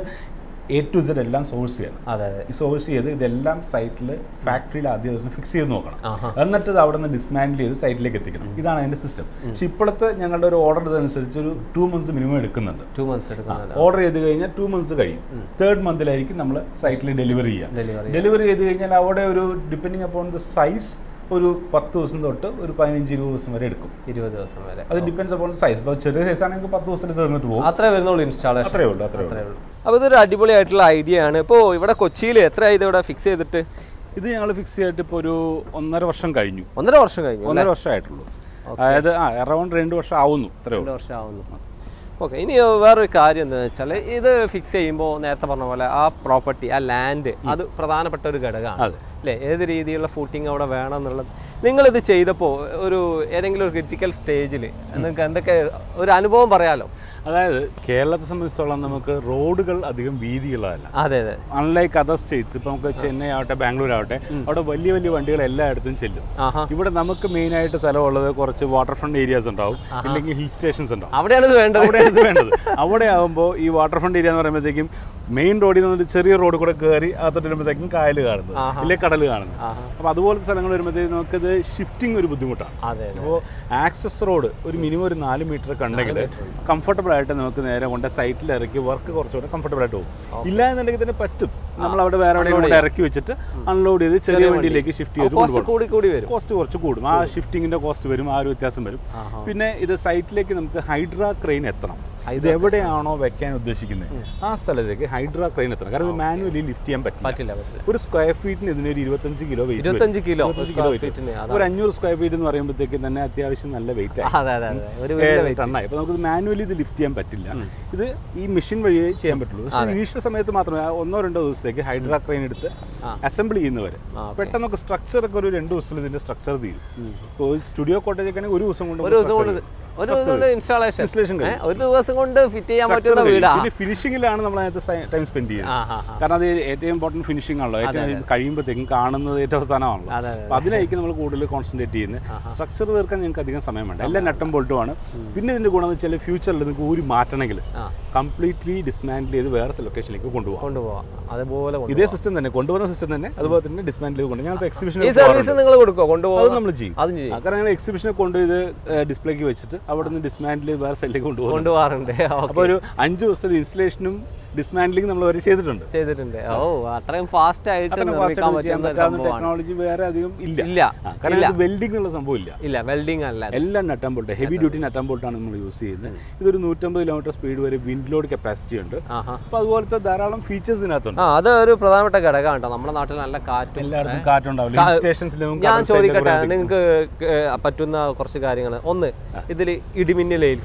എ ടു സെഡ് എല്ലാം സോഴ്സ് ചെയ്യണം അതെ അതെ ഈ സോഴ്സ് ചെയ്ത് ഇതെല്ലാം സൈറ്റിൽ ഫാക്ടറിയിൽ ആദ്യം ഒന്ന് ഫിക്സ് ചെയ്ത് നോക്കണം ആഹാ. എന്നിട്ട് ഇത് അവിടെ നിന്ന് ഡിസ്മാൻഡിൽ ചെയ്ത് സൈറ്റിലേക്ക് എത്തിക്കണം ഇതാണ് അതിന്റെ സിസ്റ്റം പക്ഷെ ഇപ്പോഴത്തെ ഞങ്ങളുടെ ഒരു ഓർഡർ ഇതനുസരിച്ച് ഒരു ടു മന്ത്സ് മിനിമം എടുക്കുന്നുണ്ട് ടു മന്ത്സ് എടുക്കുന്നില്ല ഓർഡർ ചെയ്ത് കഴിഞ്ഞാൽ ടു മന്ത്സ് കഴിയും തേർഡ് മന്തിലായിരിക്കും നമ്മൾ സൈറ്റിൽ ഡെലിവറി ചെയ്യുക ഡെലിവറി ഡെലിവറി ചെയ്ത് കഴിഞ്ഞാൽ അവിടെ ഒരു ഡിപ്പെൻഡിങ് അപ്പോൺ ദ സൈസ് ഒരു പത്ത് ദിവസം തൊട്ട് ഒരു പതിനഞ്ച് ഇരുപത് ദിവസം വരെ എടുക്കും ഇരുപത് ദിവസം വരെ അത് ഡിപ്പെൻസ് അപ്പോൺ സൈസ് ഇപ്പോൾ ചെറിയ സൈസ് ആണെങ്കിൽ പത്ത് ദിവസത്തിൽ തീർന്നിട്ട് പോകും അത്രേ വരുന്നുള്ളൂ ഇൻസ്റ്റാളേഷൻ അത്രേ ഉള്ളൂ അത്രേ ഉള്ളൂ അത്രേ ഉള്ളൂ അപ്പോൾ ഇതൊരു അടിപൊളിയായിട്ടുള്ള ഐഡിയ ആണ് ഇപ്പോൾ ഇവിടെ കൊച്ചിയിൽ എത്രയായി ഇത് ഇവിടെ ഫിക്സ് ചെയ്തിട്ട് ഇത് ഞങ്ങൾ ഫിക്സ് ചെയ്തിട്ട് ഇപ്പോൾ ഒരു ഒന്നര വർഷം കഴിഞ്ഞു ഒന്നര വർഷം കഴിഞ്ഞു ഒന്നര വർഷമായിട്ടുള്ളൂ അതായത് ആ അറൗണ്ട് രണ്ട് വർഷം ആവുന്നു അത്രേ ഉള്ളൂ രണ്ട് വർഷം ആവുന്നു ഓക്കെ ഇനി വേറൊരു കാര്യം എന്താണെന്ന് വെച്ചാൽ ഇത് ഫിക്സ് ചെയ്യുമ്പോൾ നേരത്തെ പറഞ്ഞ പോലെ ആ പ്രോപ്പർട്ടി ആ ലാൻഡ് അത് പ്രധാനപ്പെട്ട ഒരു ഘടകമാണ് അതെ. അല്ലേ ഏത് രീതിയിലുള്ള ഫൂട്ടിങ് അവിടെ വേണം എന്നുള്ളത് നിങ്ങളിത് ചെയ്തപ്പോൾ ഒരു ഏതെങ്കിലും ഒരു ക്രിട്ടിക്കൽ സ്റ്റേജിൽ നിങ്ങൾക്ക് എന്തൊക്കെ ഒരു അനുഭവം പറയാലോ അതായത് കേരളത്തെ സംബന്ധിച്ചിടത്തോളം നമുക്ക് റോഡുകൾ അധികം വീതിയുള്ളതല്ല അതെ അതെ അൺലൈക്ക് അതർ സ്റ്റേറ്റ്സ് ഇപ്പൊ നമുക്ക് ചെന്നൈ ആവട്ടെ ബാംഗ്ലൂർ ആവട്ടെ അവിടെ വലിയ വലിയ വണ്ടികൾ എല്ലായിടത്തും ചെല്ലും ആഹാ ഇവിടെ നമുക്ക് മെയിൻ ആയിട്ട് സ്ഥലമുള്ളത് കുറച്ച് വാട്ടർ ഫ്രണ്ട് ഏരിയാസ് ഉണ്ടാവും ഇല്ലെങ്കിൽ ഹിൽ സ്റ്റേഷൻസ് ഉണ്ടാവും അവിടെയാണ് ഇത് വേണ്ടത് അവിടെയാണ് ഇത് വേണ്ടത് അവിടെ ആകുമ്പോൾ ഈ വാട്ടർ ഫ്രണ്ട് ഏരിയ എന്ന് പറയുമ്പോഴത്തേക്കും മെയിൻ റോഡിൽ നിന്ന് ഒരു ചെറിയ റോഡ് കൂടെ കയറി അകത്തോട്ട് വരുമ്പോഴത്തേക്കും കായൽ കാണുന്നത് ഇല്ലേ കടൽ കാണുന്നത് ആഹാ. അപ്പോൾ അതുപോലത്തെ സ്ഥലങ്ങൾ വരുമ്പോഴത്തേക്കും നമുക്കിത് ഷിഫ്റ്റിംഗ് ഒരു ബുദ്ധിമുട്ടാണ് അതെ അതെ അപ്പോൾ ആക്സസ് റോഡ് ഒരു മിനിമം ഒരു നാല് മീറ്റർ ഒക്കെ ഉണ്ടെങ്കിൽ കംഫർട്ടബിൾ ആയിട്ട് നമുക്ക് നേരെ കൊണ്ട് സൈറ്റിൽ ഇറക്കി വർക്ക് കുറച്ചുകൂടെ കംഫർട്ടബിൾ ആയിട്ട് പോകും ഇല്ല എന്നുണ്ടെങ്കിൽ തന്നെ പറ്റും നമ്മൾ അവിടെ വേറെ എവിടെയും കൊണ്ട് ഇറക്കി വെച്ചിട്ട് അൺലോഡ് ചെയ്ത് ചെറിയ വണ്ടിയിലേക്ക് ഷിഫ്റ്റ് ചെയ്ത് കോസ്റ്റ് കൂടി കൂടി വരും കോസ്റ്റ് കുറച്ച് കൂടും ആ ഷിഫ്റ്റിങ്ങിന്റെ കോസ്റ്റ് വരും ആ ഒരു വ്യത്യാസം വരും പിന്നെ ഇത് സൈറ്റിലേക്ക് നമുക്ക് ഹൈഡ്രാ ക്രെയിൻ എത്തണം ഇത് എവിടെയാണോ വെക്കാൻ ഉദ്ദേശിക്കുന്നത് ആ സ്ഥലത്തേക്ക് ഹൈഡ്രാ ക്രെയിൻ എത്തണം കാരണം ഇത് മാനുവലി ലിഫ്റ്റ് ചെയ്യാൻ പറ്റില്ല പറ്റില്ല പറ്റില്ല ഒരു സ്ക്വയർ ഫീറ്റിന് ഇതിന് ഒരു ഇരുപത്തഞ്ച് കിലോ വെയിറ്റ് ഇരുപത്തഞ്ച് കിലോ കിലോ ഫീറ്റിന് ഒരു അഞ്ഞൂറ് സ്ക്വയർ ഫീറ്റ് എന്ന് പറയുമ്പോഴത്തേക്കും തന്നെ അത്യാവശ്യം നല്ല വെയിറ്റ് ആയി അതെ അതെ അതെ ഒരു വലിയ ഏഴ് ടണ്ണായി അപ്പോൾ നമുക്ക് മാനുവലി ഇത് ലിഫ്റ്റ് ചെയ്യാൻ പറ്റില്ല ഇത് ഈ മെഷീൻ വഴിയേ ചെയ്യാൻ പറ്റുള്ളൂ പക്ഷേ ഇനീഷ്യൽ സമയത്ത് മാത്രമേ ആ ഒന്നോ രണ്ടോ ദിവസത്തേക്ക് ഹൈഡ്രാ ക്രെയിൻ എടുത്ത് അസംബിൾ ചെയ്യുന്നവരെ ആ, പെട്ടെന്ന് നമുക്ക് സ്ട്രക്ചർ ഒക്കെ ഒരു രണ്ട് ദിവസത്തിൽ ഇതിന്റെ സ്ട്രക്ചർ തീരും ഇപ്പോൾ സ്റ്റുഡിയോ കോട്ടേജ് ഒക്കെ ആണെങ്കിൽ ഒരു ദിവസം കൊണ്ട് ഒരു ദിവസം കൊണ്ട് ഒരു ദിവസം കൊണ്ട് ഇൻസ്റ്റാളേഷൻ Installation കഴിയും. ഒരു ദിവസം കൊണ്ട് ഫിറ്റ് ചെയ്യാൻ structure പറ്റുന്ന കഴിയും. വീടാ പിന്നെ ഫിനിഷിങ്ങിലാണ് നമ്മൾ അതിനകത്ത് ടൈം സ്പെൻഡ് ചെയ്യുന്നത് ആ ആ ആ. കാരണം അത് ഏറ്റവും ഇമ്പോർട്ടൻറ്റ് ഫിനിഷിംഗ് ആണല്ലോ ഏറ്റവും കഴിയുമ്പോഴത്തേക്കും കാണുന്നത് ഏറ്റവും അവസാനമാണല്ലോ അതെ അതെ അപ്പോൾ അതിനായിരിക്കും നമ്മൾ കൂടുതൽ കോൺസെൻട്രേറ്റ് ചെയ്യുന്നത് സ്ട്രക്ചർ തീർക്കാൻ ഞങ്ങൾക്ക് അധികം സമയം വേണ്ട എല്ലാം നട്ടും ബോൾട്ടുമാണ് പിന്നെ ഇതിന്റെ ഗുണം എന്ന് വെച്ചാൽ ഫ്യൂച്ചറിൽ നിങ്ങൾക്ക് ഊരി മാറ്റണമെങ്കിൽ ആ. കംപ്ലീറ്റ്ലി ഡിസ്മാൻഡിൽ ചെയ്ത് വേറെ ലൊക്കേഷനിലേക്ക് കൊണ്ടുപോകാം കൊണ്ടുപോവാം അതുപോലെ കൊണ്ടുപോവാം. ഇതേ സിസ്റ്റം തന്നെ കൊണ്ടുവന്ന സിസ്റ്റം തന്നെ അതുപോലെ തന്നെ ഡിസ്മാൻഡിൽ കൊണ്ട് ഞങ്ങൾ എക്സിബിഷൻ ഈ സർവീസ് നിങ്ങൾ കൊടുക്കോ കൊണ്ടുപോകാം അത് നമ്മൾ ചെയ്യും അതും ചെയ്യും ആ, കാരണം ഞങ്ങൾ എക്സിബിഷനെ കൊണ്ട് ഇത് ഡിസ്പ്ലേക്ക് വെച്ചിട്ട് അവിടെ നിന്ന് ഡിസ്മാൻഡിൽ വേറെ സൈഡിലേക്ക് കൊണ്ടുപോകും കൊണ്ടുപോകാറുണ്ട് അപ്പോൾ ഒരു അഞ്ച് ദിവസത്തെ ഇൻസ്റ്റലേഷനും ഡിസ്മാൻഡ്ലിംഗ് നമ്മൾ വരെ ചെയ്തിട്ടുണ്ട് ചെയ്തിട്ടുണ്ട് ഓ അത്രയും ഫാസ്റ്റ് ആയിട്ട് അത്ര നിർമ്മിക്കാൻ ഫാസ്റ്റ് ചെയ്യാൻ പറ്റുന്ന ഒരു പറ്റാവുന്ന സംഭവമാണ് ടെക്നോളജി വേറെ അധികം ഇല്ല ഇല്ല ആ, കാരണം ഇത് വെൽഡിംഗ് എന്നുള്ള സംഭവം ഇല്ല ഇല്ല വെൽഡിംഗ് അല്ല അത്. എല്ലാം nut and bolt heavy duty nut and ബോൾട്ടാണ് നമ്മൾ യൂസ് ചെയ്യുന്നത് ഇതൊരു നൂറ്റമ്പത് കിലോമീറ്റർ സ്പീഡ് വരെ വിൻഡ് ലോഡ് കപ്പാസിറ്റി ഉണ്ട് ആഹാ അപ്പോൾ അതുപോലത്തെ ധാരാളം ഫീച്ചേഴ്സ് ഇതിനകത്തുണ്ട് ആ അത് ഒരു പ്രധാനപ്പെട്ട ഘടകമാണ് കേട്ടോ നമ്മുടെ നാട്ടിൽ നല്ല കാറ്റും എല്ലായിടത്തും കാറ്റുണ്ടാവില്ല ഹിൽ സ്റ്റേഷൻസിലും ഞാൻ ചോദിക്കട്ടെ നിങ്ങൾക്ക് പറ്റുന്ന കുറച്ച് കാര്യങ്ങൾ ഒന്ന് ഇതിൽ ഇടിമിന്നലേൽക്കോ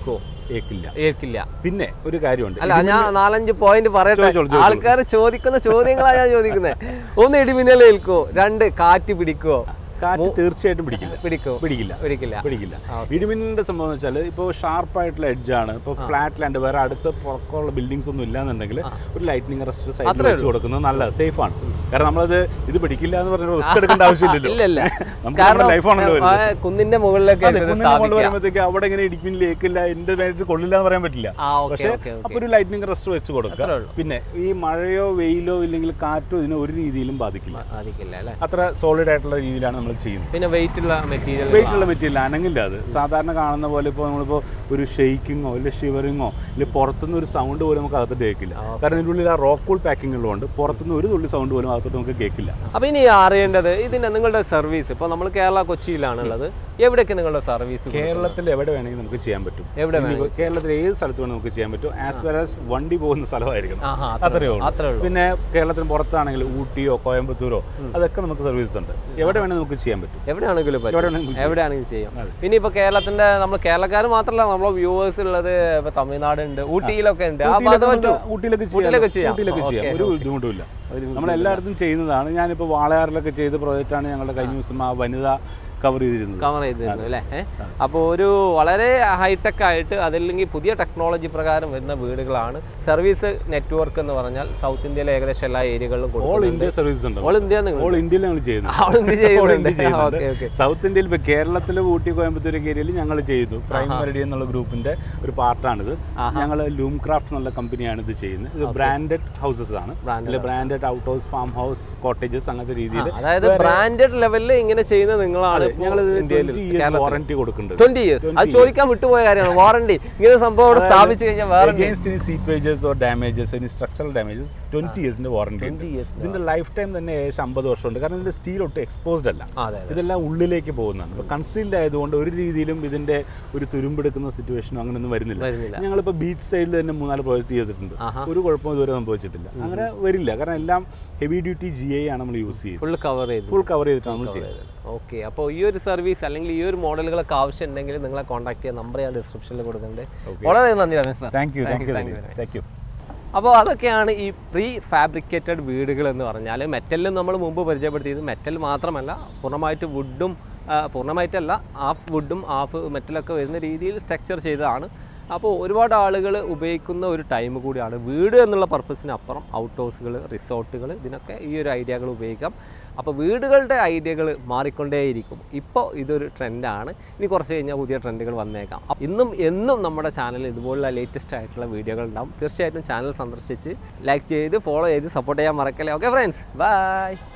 ഏക്കില്ല ഏൽക്കില്ല പിന്നെ ഒരു കാര്യമുണ്ട് അല്ല ഞാൻ നാലഞ്ച് പോയിന്റ് പറയട്ടെ ചോദിച്ചോളൂ, ചോദിച്ചോളൂ. ആൾക്കാർ ചോദിക്കുന്ന ചോദ്യങ്ങളാണ് ഞാൻ ചോദിക്കുന്നത് ഒന്ന് ഇടിമിന്നൽ ഏൽക്കോ രണ്ട് കാറ്റ് പിടിക്കോ കാറ്റ് തീർച്ചയായിട്ടും പിടിക്കില്ല പിടിക്കോ പിടിക്കില്ല പിടിക്കില്ല പിടിക്കില്ല ഇടിമിന്നലിന്റെ സംഭവം എന്ന് വെച്ചാൽ ഇപ്പോൾ ഷാർപ്പായിട്ടുള്ള എഡ്ജാണ് ഇപ്പോൾ ഫ്ലാറ്റ് ലാൻഡ് വേറെ അടുത്ത പുറക്കുള്ള ബിൽഡിങ്സ് ഒന്നും ഇല്ലാന്നുണ്ടെങ്കിൽ ഒരു ലൈറ്റിനിങ് റെസ്റ്റ് സൈഡിൽ വെച്ച് കൊടുക്കുന്നത് നല്ല സേഫ് ആണ് കാരണം നമ്മളത് ഇത് പിടിക്കില്ല എന്ന് പറഞ്ഞ റിസ്ക് എടുക്കേണ്ട ആവശ്യമില്ലല്ലോ ഇല്ലല്ല നമുക്ക് നമ്മുടെ ലൈഫാണല്ലോ ആ, കുന്നിന്റെ മുകളിലൊക്കെ അതെ ഇത് കുന്നിന്റെ മുകളിൽ സ്ഥാപിക്കാം വരുമ്പോഴത്തേക്ക് അവിടെ ഇങ്ങനെ ഇടിമിന്നൽ ഏക്കില്ല എന്റെ വേണ്ടിട്ട് കൊള്ളില്ല എന്ന് പറയാൻ പറ്റില്ല ആ ഓക്കെ പക്ഷേ ഓക്കെ അപ്പൊ ഒരു ലൈറ്റിനിങ് റെസ്റ്റ് വെച്ച് കൊടുക്കുക അത്രേ ഉള്ളൂ. പിന്നെ ഈ മഴയോ വെയിലോ ഇല്ലെങ്കിൽ കാറ്റോ ഇതിനെ ഒരു രീതിയിലും ബാധിക്കില്ല സാധിക്കില്ല അല്ലേ അത്ര സോളിഡ് ആയിട്ടുള്ള രീതിയിലാണ് നമ്മൾ ചെയ്യുന്നത് പിന്നെ വെയിറ്റ് ഉള്ള മെറ്റീരിയൽ വെയിറ്റ് ഉള്ള മെറ്റീരിയൽ അനങ്ങില്ല അത് സാധാരണ കാണുന്ന പോലെ ഇപ്പോൾ നമ്മളിപ്പോൾ ഒരു ഷെയ്ക്കിങ്ങോ ഇല്ല ഷിവറിങ്ങോ ഇല്ല പുറത്തുനിന്ന് ഒരു സൗണ്ട് പോലും നമുക്ക് അകത്തോട്ട് കേൾക്കില്ല കാരണം ഇതിൻ്റെ ഉള്ളിൽ ആ റോക്ക് കൂൾ പാക്കിംഗ് ഉള്ളതുകൊണ്ട് പുറത്തുനിന്ന് ഒരു തുള്ളി സൗണ്ട് പോലും അകത്തോട്ട് നമുക്ക് കേൾക്കില്ല അപ്പൊ ഇനി അറിയേണ്ടത് ഇതിന്റെ നിങ്ങളുടെ സർവീസ് ഇപ്പൊ നമ്മൾ കേരള കൊച്ചിയിലാണുള്ളത് എവിടെയൊക്കെ നിങ്ങളുടെ സർവീസ് കേരളത്തിൽ എവിടെ വേണമെങ്കിൽ നമുക്ക് ചെയ്യാൻ പറ്റും എവിടെ ഇനിയിപ്പോ കേരളത്തിൽ ഏത് സ്ഥലത്ത് വേണമെങ്കിൽ നമുക്ക് ചെയ്യാൻ പറ്റും ആസ് വെൽ ആസ് വണ്ടി പോകുന്ന സ്ഥലമായിരിക്കണം ആഹാ അത്രയേ ഉള്ളൂ അത്രേ ഉള്ളൂ പിന്നെ കേരളത്തിന് പുറത്താണെങ്കിൽ ഊട്ടിയോ കോയമ്പത്തൂരോ അതൊക്കെ നമുക്ക് സർവീസ് ഉണ്ട് എവിടെ വേണമെങ്കിൽ നമുക്ക് ചെയ്യാൻ പറ്റും എവിടെയാണെങ്കിലും പറ്റും എവിടെ വേണമെങ്കിലും എവിടെയാണെങ്കിലും ചെയ്യാം പിന്നെ ഇപ്പൊ കേരളത്തിന്റെ നമ്മൾ കേരളക്കാർ മാത്രമല്ല നമ്മളെ വ്യൂവേഴ്സ് ഉള്ളത് ഇപ്പൊ തമിഴ്നാട് ഉണ്ട് ഊട്ടിയിലൊക്കെ ഉണ്ട് ആ ഭാഗത്ത് പറ്റും ഊട്ടിയിലൊക്കെ ഊട്ടിയിലൊക്കെ ചെയ്യാം. ചെയ്യാം ഊട്ടിയിലൊക്കെ ചെയ്യാം ഒരു ബുദ്ധിമുട്ടുമില്ല നമ്മൾ എല്ലായിടത്തും ചെയ്യുന്നതാണ് ഞാനിപ്പോൾ വാളയാറിലൊക്കെ ചെയ്ത പ്രോജക്റ്റാണ് ഞങ്ങളുടെ കഴിഞ്ഞ ദിവസം ആ വനിത കവർ ചെയ്തിരുന്നത് കവർ ചെയ്തിരുന്നു അല്ലേ അപ്പോൾ ഒരു വളരെ ഹൈടെക് ആയിട്ട് അതല്ലെങ്കിൽ പുതിയ ടെക്നോളജി പ്രകാരം വരുന്ന വീടുകളാണ് സർവീസ് നെറ്റ്വർക്ക് എന്ന് പറഞ്ഞാൽ സൗത്ത് ഇന്ത്യയിലെ ഏകദേശം എല്ലാ ഏരിയകളിലും ഓൾ കൊടുക്കുന്നുണ്ട് ഇന്ത്യ സർവീസ് ഉണ്ട് ഓൾ ഇന്ത്യ നിങ്ങൾ ഓൾ ഇന്ത്യയിൽ ഞങ്ങൾ ചെയ്യുന്നത് All India ചെയ്യുന്നുണ്ട്. Okay, okay. സൗത്ത് ഇന്ത്യയിൽ ഇപ്പോൾ കേരളത്തിലെ ഊട്ടി കോയമ്പത്തൂർ ഏരിയയിൽ ഞങ്ങൾ ചെയ്തു പ്രൈം മെറിഡി എന്നുള്ള ഗ്രൂപ്പിന്റെ ഒരു പാർട്ടാണിത് ഞങ്ങൾ ലൂം ക്രാഫ്റ്റ് എന്നുള്ള കമ്പനിയാണ് ഇത് ചെയ്യുന്നത് ഇത് ബ്രാൻഡഡ് ഹൗസസ് ആണ് Branded branded out house farm house cottages അങ്ങനത്തെ രീതിയിൽ അതായത് ബ്രാൻഡഡ് ലെവലിൽ ഇങ്ങനെ ചെയ്യുന്ന നിങ്ങളാണ് ഞങ്ങൾ ഇന്ത്യയിൽ ട്വന്റി ഇയേഴ്സ് വാറന്റി കൊടുക്കുന്നുണ്ട് ട്വന്റി ഇയേഴ്സ് അത് ചോദിക്കാൻ വിട്ടുപോയ കാര്യമാണ് വാറണ്ടി ഇങ്ങനെ സംഭവം അവിടെ സ്ഥാപിച്ചു കഴിഞ്ഞാൽ വേറെ against any seepages or damages any structural damages twenty ഇയേഴ്സിന്റെ വാറന്റി ഉണ്ട് years ഇതിന്റെ ലൈഫ് ടൈം തന്നെ ഏകദേശം അമ്പത് വർഷമുണ്ട് കാരണം ഇതിന്റെ സ്റ്റീൽ ഒട്ടും എക്സ്പോസ്ഡ് അല്ല അതെ ഇതെല്ലാം ഉള്ളിലേക്ക് പോകുന്നതാണ് ഇപ്പോൾ കൺസീൽഡ് ആയതുകൊണ്ട് ഒരു രീതിയിലും ഇതിന്റെ ഒരു തുരുമ്പെടുക്കുന്ന സിറ്റുവേഷനോ അങ്ങനെയൊന്നും വരുന്നില്ല വരുന്നില്ല ഞങ്ങളിപ്പോൾ ബീച്ച് സൈഡിൽ തന്നെ മൂന്നാല് പ്രോജക്റ്റ് ചെയ്തിട്ടുണ്ട് ആഹാ. ഒരു കുഴപ്പവും ഇതുവരെ സംഭവിച്ചിട്ടില്ല അങ്ങനെ വരില്ല കാരണം എല്ലാം ഹെവി ഡ്യൂട്ടി ജി ഐ ആണ് നമ്മൾ യൂസ് ചെയ്യുന്നത് ഫുൾ കവർ ചെയ്തു ഫുൾ കവർ ചെയ്തിട്ടാണ് നമ്മൾ ചെയ്യുന്നത് ഓക്കെ അപ്പോൾ ഈ ഒരു സർവീസ് അല്ലെങ്കിൽ ഈ ഒരു മോഡലുകളൊക്കെ ആവശ്യം ഉണ്ടെങ്കിൽ നിങ്ങളെ കോൺടാക്ട് ചെയ്യാൻ നമ്പർ ഞാൻ ഡിസ്ക്രിപ്ഷനിൽ കൊടുക്കുന്നുണ്ട് വളരെ നന്ദി Ramesh sir thank you thank you thank you, thank you അപ്പോൾ അതൊക്കെയാണ് ഈ പ്രീ ഫാബ്രിക്കേറ്റഡ് വീടുകൾ എന്ന് പറഞ്ഞാൽ മെറ്റലിൽ നമ്മൾ മുമ്പ് പരിചയപ്പെടുത്തിയത് മെറ്റൽ മാത്രമല്ല പൂർണ്ണമായിട്ട് വുഡും പൂർണ്ണമായിട്ടല്ല ഹാഫ് വുഡും ഹാഫ് മെറ്റലൊക്കെ വരുന്ന രീതിയിൽ സ്ട്രക്ചർ ചെയ്തതാണ് അപ്പോൾ ഒരുപാട് ആളുകൾ ഉപയോഗിക്കുന്ന ഒരു ടൈം കൂടിയാണ് വീട് എന്നുള്ള പർപ്പസിന് അപ്പുറം ഔട്ട് ഹൗസുകൾ റിസോർട്ടുകൾ ഇതിനൊക്കെ ഈ ഒരു ഐഡിയകൾ ഉപയോഗിക്കാം അപ്പോൾ വീടുകളുടെ ഐഡിയകൾ മാറിക്കൊണ്ടേയിരിക്കും ഇപ്പോൾ ഇതൊരു ട്രെൻഡാണ് ഇനി കുറച്ച് കഴിഞ്ഞാൽ പുതിയ ട്രെൻഡുകൾ വന്നേക്കാം അപ്പ- ഇന്നും എന്നും നമ്മുടെ ചാനലിൽ ഇതുപോലുള്ള ലേറ്റസ്റ്റ് ആയിട്ടുള്ള വീഡിയോകൾ ഉണ്ടാവും തീർച്ചയായിട്ടും ചാനൽ സന്ദർശിച്ച് ലൈക്ക് ചെയ്ത് ഫോളോ ചെയ്ത് സപ്പോർട്ട് ചെയ്യാൻ മറക്കല്ലേ ഓക്കെ ഫ്രണ്ട്സ് ബൈ